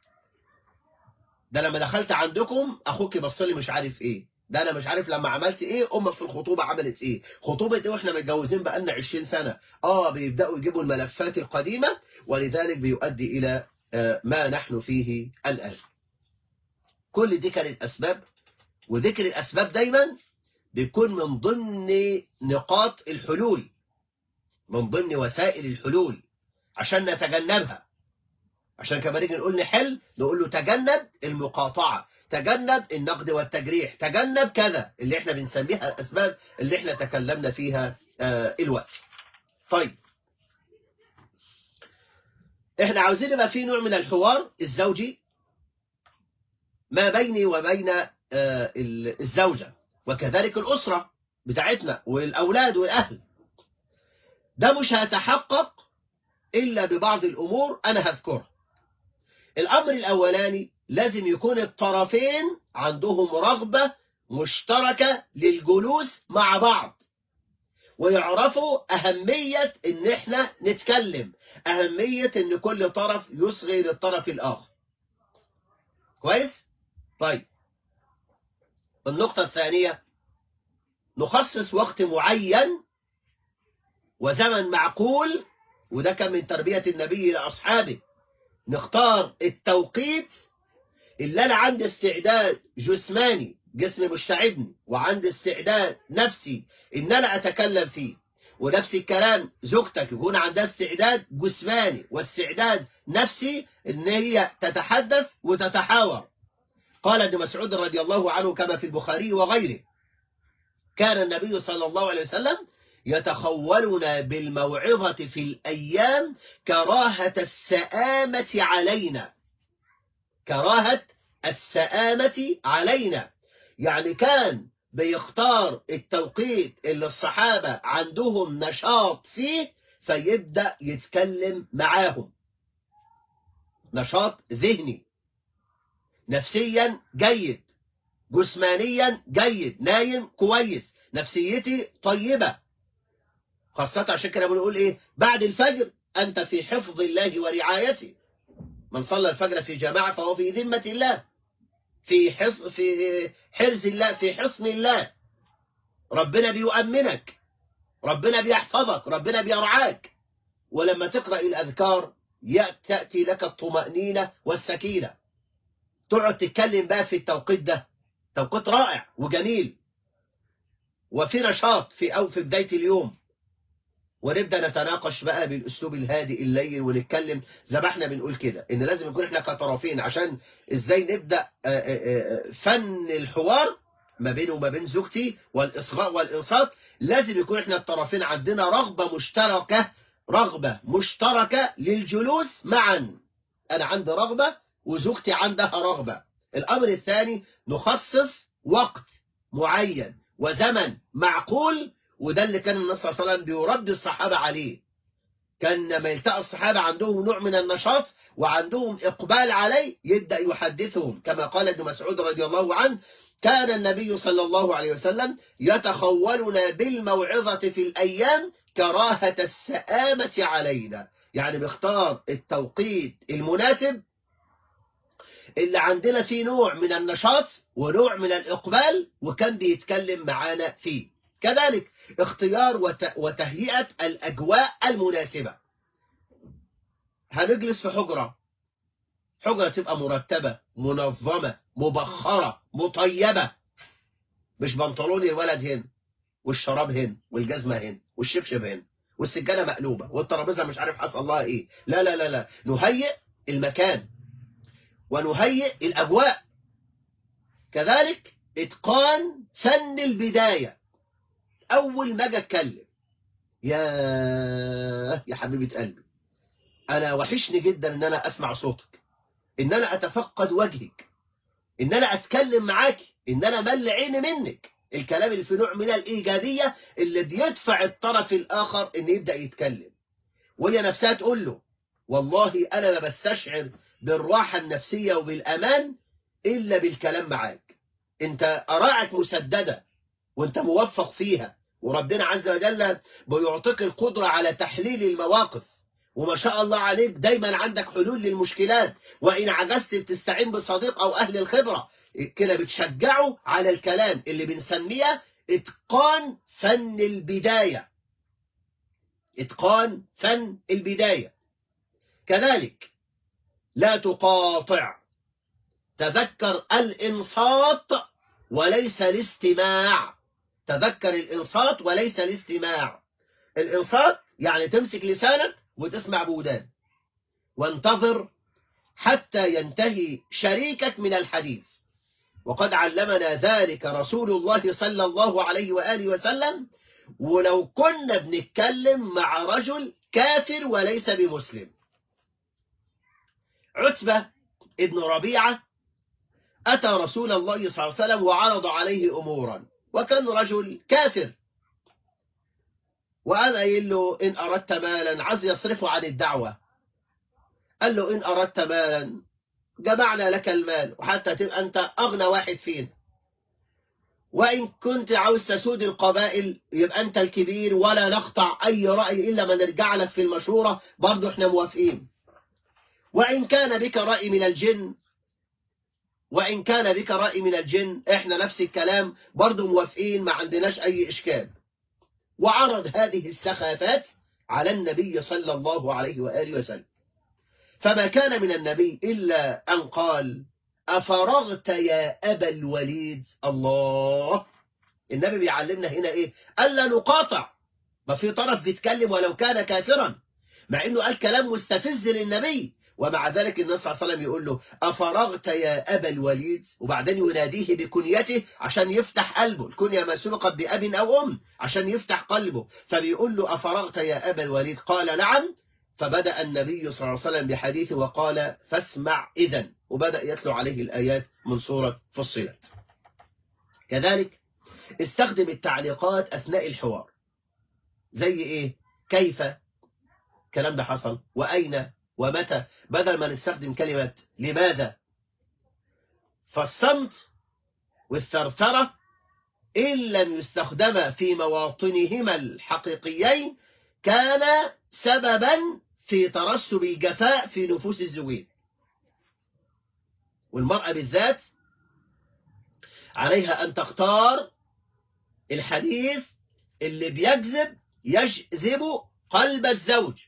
ده لما دخلت عندكم اخوك بص لي مش عارف ايه ده انا مش عارف لما عملت ايه امك في الخطوبه عملت ايه خطوبه ايه واحنا متجوزين بقالنا 20 سنه اه بيبداوا يجيبوا الملفات القديمه ولذلك بيؤدي الى ما نحن فيه الان كل دي كانت اسباب وذكر الاسباب دايما بيكون من ضمن نقاط الحلول من ضمن وسائل الحلول عشان نتجنبها عشان كما نيجي نقول نحل نقول له تجنب المقاطعة تجنب النقد والتجريح تجنب كذا اللي احنا بنسميها الأسباب اللي احنا تكلمنا فيها آه الوقت طيب احنا عاوزين يبقى في نوع من الحوار الزوجي ما بيني وبين آه الزوجة وكذلك الأسرة بتاعتنا والأولاد والأهل ده مش هيتحقق إلا ببعض الأمور أنا هذكرها الأمر الأولاني لازم يكون الطرفين عندهم رغبة مشتركة للجلوس مع بعض ويعرفوا أهمية إن إحنا نتكلم أهمية إن كل طرف يصغي للطرف الآخر كويس؟ طيب النقطة الثانية نخصص وقت معين وزمن معقول وده كان من تربية النبي لأصحابه نختار التوقيت اللي أنا عندي استعداد جسماني جسمي مستعبني وعندي استعداد نفسي إن أنا أتكلم فيه ونفس الكلام زوجتك يكون عندها استعداد جسماني واستعداد نفسي إن هي تتحدث وتتحاور قال ابن مسعود رضي الله عنه كما في البخاري وغيره كان النبي صلى الله عليه وسلم يتخولنا بالموعظة في الأيام كراهة السآمة علينا كراهة السآمة علينا يعني كان بيختار التوقيت اللي الصحابة عندهم نشاط فيه فيبدأ يتكلم معاهم نشاط ذهني نفسيا جيد جسمانيا جيد نايم كويس نفسيتي طيبة خاصة عشان كده بنقول ايه بعد الفجر انت في حفظ الله ورعايته من صلى الفجر في جماعة فهو في ذمة الله في حص في حرز الله في حصن الله ربنا بيؤمنك ربنا بيحفظك ربنا بيرعاك ولما تقرأ الأذكار تأتي لك الطمأنينة والسكينة تقعد تتكلم بقى في التوقيت ده توقيت رائع وجميل وفي نشاط في أو في بداية اليوم ونبدا نتناقش بقى بالاسلوب الهادئ اللين ونتكلم زي ما احنا بنقول كده ان لازم يكون احنا كطرفين عشان ازاي نبدا فن الحوار ما بينه وما بين زوجتي والاصغاء والانصات لازم يكون احنا الطرفين عندنا رغبه مشتركه رغبه مشتركه للجلوس معا انا عندي رغبه وزوجتي عندها رغبه الامر الثاني نخصص وقت معين وزمن معقول وده اللي كان النبي صلى الله عليه وسلم بيربي الصحابة عليه كان لما يلتقى الصحابة عندهم نوع من النشاط وعندهم إقبال عليه يبدأ يحدثهم كما قال ابن مسعود رضي الله عنه كان النبي صلى الله عليه وسلم يتخولنا بالموعظة في الأيام كراهة السآمة علينا يعني بيختار التوقيت المناسب اللي عندنا فيه نوع من النشاط ونوع من الإقبال وكان بيتكلم معانا فيه كذلك اختيار وتهيئة الأجواء المناسبة هنجلس في حجرة حجرة تبقى مرتبة منظمة مبخرة مطيبة مش بنطلون الولد هنا والشراب هنا والجزمة هنا والشبشب هنا والسجادة مقلوبة والترابيزة مش عارف حصل الله ايه لا لا لا لا نهيئ المكان ونهيئ الأجواء كذلك إتقان فن البداية أول ما أجي أتكلم يا يا حبيبة قلبي أنا وحشني جدا إن أنا أسمع صوتك إن أنا أتفقد وجهك إن أنا أتكلم معاك إن أنا مل عيني منك الكلام اللي في نوع من الإيجابية اللي بيدفع الطرف الآخر إن يبدأ يتكلم وهي نفسها تقول له والله أنا ما بستشعر بالراحة النفسية وبالأمان إلا بالكلام معاك أنت أراعك مسددة وأنت موفق فيها وربنا عز وجل بيعطيك القدرة على تحليل المواقف وما شاء الله عليك دايما عندك حلول للمشكلات وإن عجزت بتستعين بصديق أو أهل الخبرة كده بتشجعه على الكلام اللي بنسميها إتقان فن البداية إتقان فن البداية كذلك لا تقاطع تذكر الإنصات وليس الاستماع تذكر الإنصات وليس الاستماع الإنصات يعني تمسك لسانك وتسمع بودان وانتظر حتى ينتهي شريكك من الحديث وقد علمنا ذلك رسول الله صلى الله عليه وآله وسلم ولو كنا بنتكلم مع رجل كافر وليس بمسلم عتبة ابن ربيعة أتى رسول الله صلى الله عليه وسلم وعرض عليه أمورا وكان رجل كافر وقام قايل له إن أردت مالا عايز يصرفه عن الدعوة قال له إن أردت مالا جمعنا لك المال وحتى تبقى أنت أغنى واحد فينا وإن كنت عاوز تسود القبائل يبقى أنت الكبير ولا نقطع أي رأي إلا ما نرجع لك في المشورة برضه إحنا موافقين وإن كان بك رأي من الجن وإن كان بك رأي من الجن إحنا نفس الكلام برضه موافقين ما عندناش أي إشكال وعرض هذه السخافات على النبي صلى الله عليه وآله وسلم فما كان من النبي إلا أن قال أفرغت يا أبا الوليد الله النبي بيعلمنا هنا إيه ألا نقاطع ما في طرف بيتكلم ولو كان كافرا مع إنه قال كلام مستفز للنبي ومع ذلك النبي صلى الله عليه وسلم يقول له أفرغت يا أبا الوليد وبعدين يناديه بكنيته عشان يفتح قلبه الكنية ما سبقت بأب أو أم عشان يفتح قلبه فبيقول له أفرغت يا أبا الوليد قال نعم فبدأ النبي صلى الله عليه وسلم بحديثه وقال فاسمع إذا وبدأ يتلو عليه الآيات من سورة فصلت كذلك استخدم التعليقات أثناء الحوار زي إيه كيف الكلام ده حصل وأين ومتى بدل ما نستخدم كلمة لماذا فالصمت والثرثرة إن لم يستخدم في مواطنهما الحقيقيين كان سببا في ترسب الجفاء في نفوس الزوجين والمرأة بالذات عليها أن تختار الحديث اللي بيجذب يجذب قلب الزوج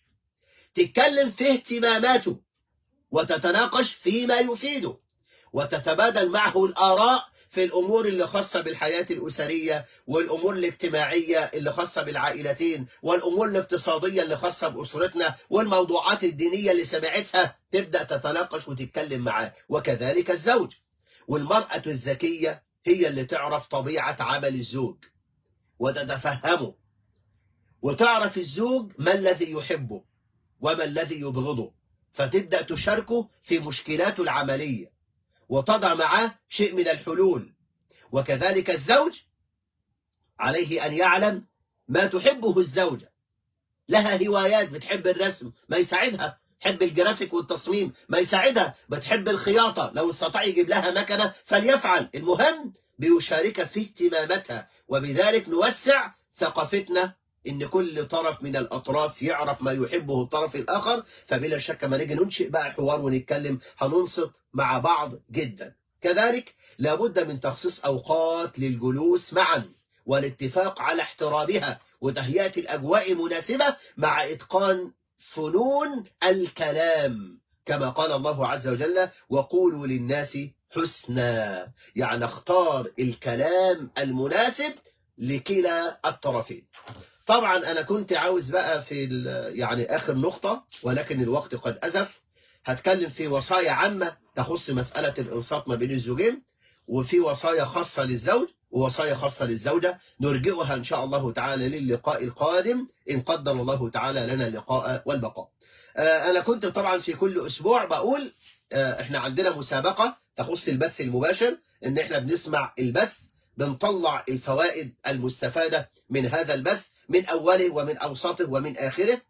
تتكلم في اهتماماته وتتناقش فيما يفيده وتتبادل معه الآراء في الأمور اللي خاصة بالحياة الأسرية والأمور الاجتماعية اللي خاصة بالعائلتين والأمور الاقتصادية اللي خاصة بأسرتنا والموضوعات الدينية اللي سمعتها تبدأ تتناقش وتتكلم معاه وكذلك الزوج والمرأة الذكية هي اللي تعرف طبيعة عمل الزوج وتتفهمه وتعرف الزوج ما الذي يحبه وما الذي يبغضه فتبدأ تشاركه في مشكلاته العملية وتضع معه شيء من الحلول وكذلك الزوج عليه أن يعلم ما تحبه الزوجة لها هوايات بتحب الرسم ما يساعدها تحب الجرافيك والتصميم ما يساعدها بتحب الخياطة لو استطاع يجيب لها مكنة فليفعل المهم بيشارك في اهتماماتها وبذلك نوسع ثقافتنا ان كل طرف من الاطراف يعرف ما يحبه الطرف الاخر فبلا شك ما نيجي ننشئ بقى حوار ونتكلم هننصت مع بعض جدا كذلك لابد من تخصيص اوقات للجلوس معا والاتفاق على احترامها وتهيئه الاجواء مناسبه مع اتقان فنون الكلام كما قال الله عز وجل وقولوا للناس حسنا يعني اختار الكلام المناسب لكلا الطرفين طبعا انا كنت عاوز بقى في يعني اخر نقطة ولكن الوقت قد ازف هتكلم في وصايا عامة تخص مسألة الانصات ما بين الزوجين وفي وصايا خاصة للزوج ووصايا خاصة للزوجة نرجئها إن شاء الله تعالى للقاء القادم إن قدر الله تعالى لنا اللقاء والبقاء أنا كنت طبعا في كل أسبوع بقول إحنا عندنا مسابقة تخص البث المباشر إن إحنا بنسمع البث بنطلع الفوائد المستفادة من هذا البث من أوله ومن أوسطه ومن آخره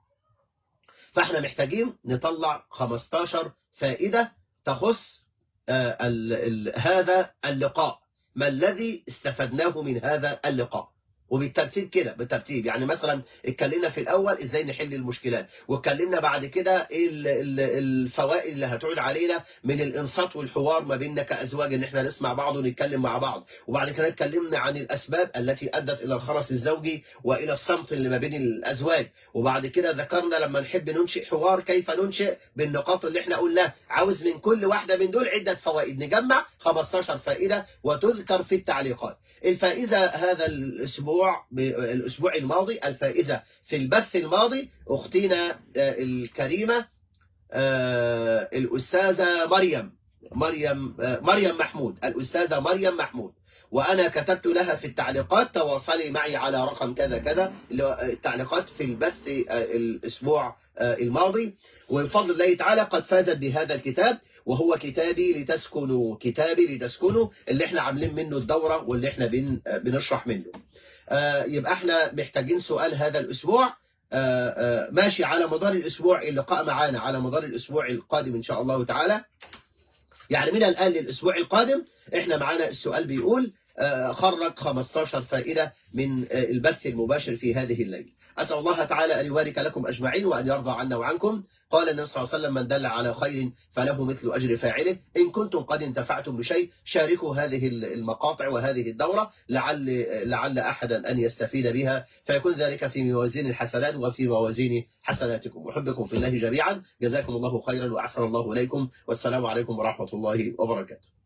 فإحنا محتاجين نطلع 15 فائدة تخص ال ال هذا اللقاء ما الذي استفدناه من هذا اللقاء وبالترتيب كده بالترتيب يعني مثلا اتكلمنا في الاول ازاي نحل المشكلات واتكلمنا بعد كده ايه ال- ال- الفوائد اللي هتعود علينا من الانصات والحوار ما بيننا كازواج ان احنا نسمع بعض ونتكلم مع بعض وبعد كده اتكلمنا عن الاسباب التي ادت الى الخرس الزوجي والى الصمت اللي ما بين الازواج وبعد كده ذكرنا لما نحب ننشئ حوار كيف ننشئ بالنقاط اللي احنا قلناها عاوز من كل واحده من دول عده فوائد نجمع 15 فائده وتذكر في التعليقات الفائزة هذا الأسبوع الأسبوع الماضي الفائزة في البث الماضي أختنا آه، الكريمة آه، الأستاذة مريم مريم آه، مريم محمود الأستاذة مريم محمود وأنا كتبت لها في التعليقات تواصلي معي على رقم كذا كذا اللي هو التعليقات في البث آه، الأسبوع آه، الماضي وبفضل الله تعالى قد فازت بهذا الكتاب وهو كتابي لتسكنوا كتابي لتسكنوا اللي احنا عاملين منه الدورة واللي احنا بن بنشرح منه آه، يبقى احنا محتاجين سؤال هذا الأسبوع آه، آه، ماشي على مدار الأسبوع اللقاء معانا على مدار الأسبوع القادم إن شاء الله تعالى يعني من الآن للأسبوع القادم احنا معانا السؤال بيقول آه، خرج 15 فائدة من آه، البث المباشر في هذه الليلة أسأل الله تعالى أن يبارك لكم أجمعين وأن يرضى عنا وعنكم قال النبي صلى الله عليه وسلم من دل على خير فله مثل أجر فاعله إن كنتم قد انتفعتم بشيء شاركوا هذه المقاطع وهذه الدورة لعل لعل أحدا أن يستفيد بها فيكون ذلك في موازين الحسنات وفي موازين حسناتكم أحبكم في الله جميعا جزاكم الله خيرا وأحسن الله إليكم والسلام عليكم ورحمة الله وبركاته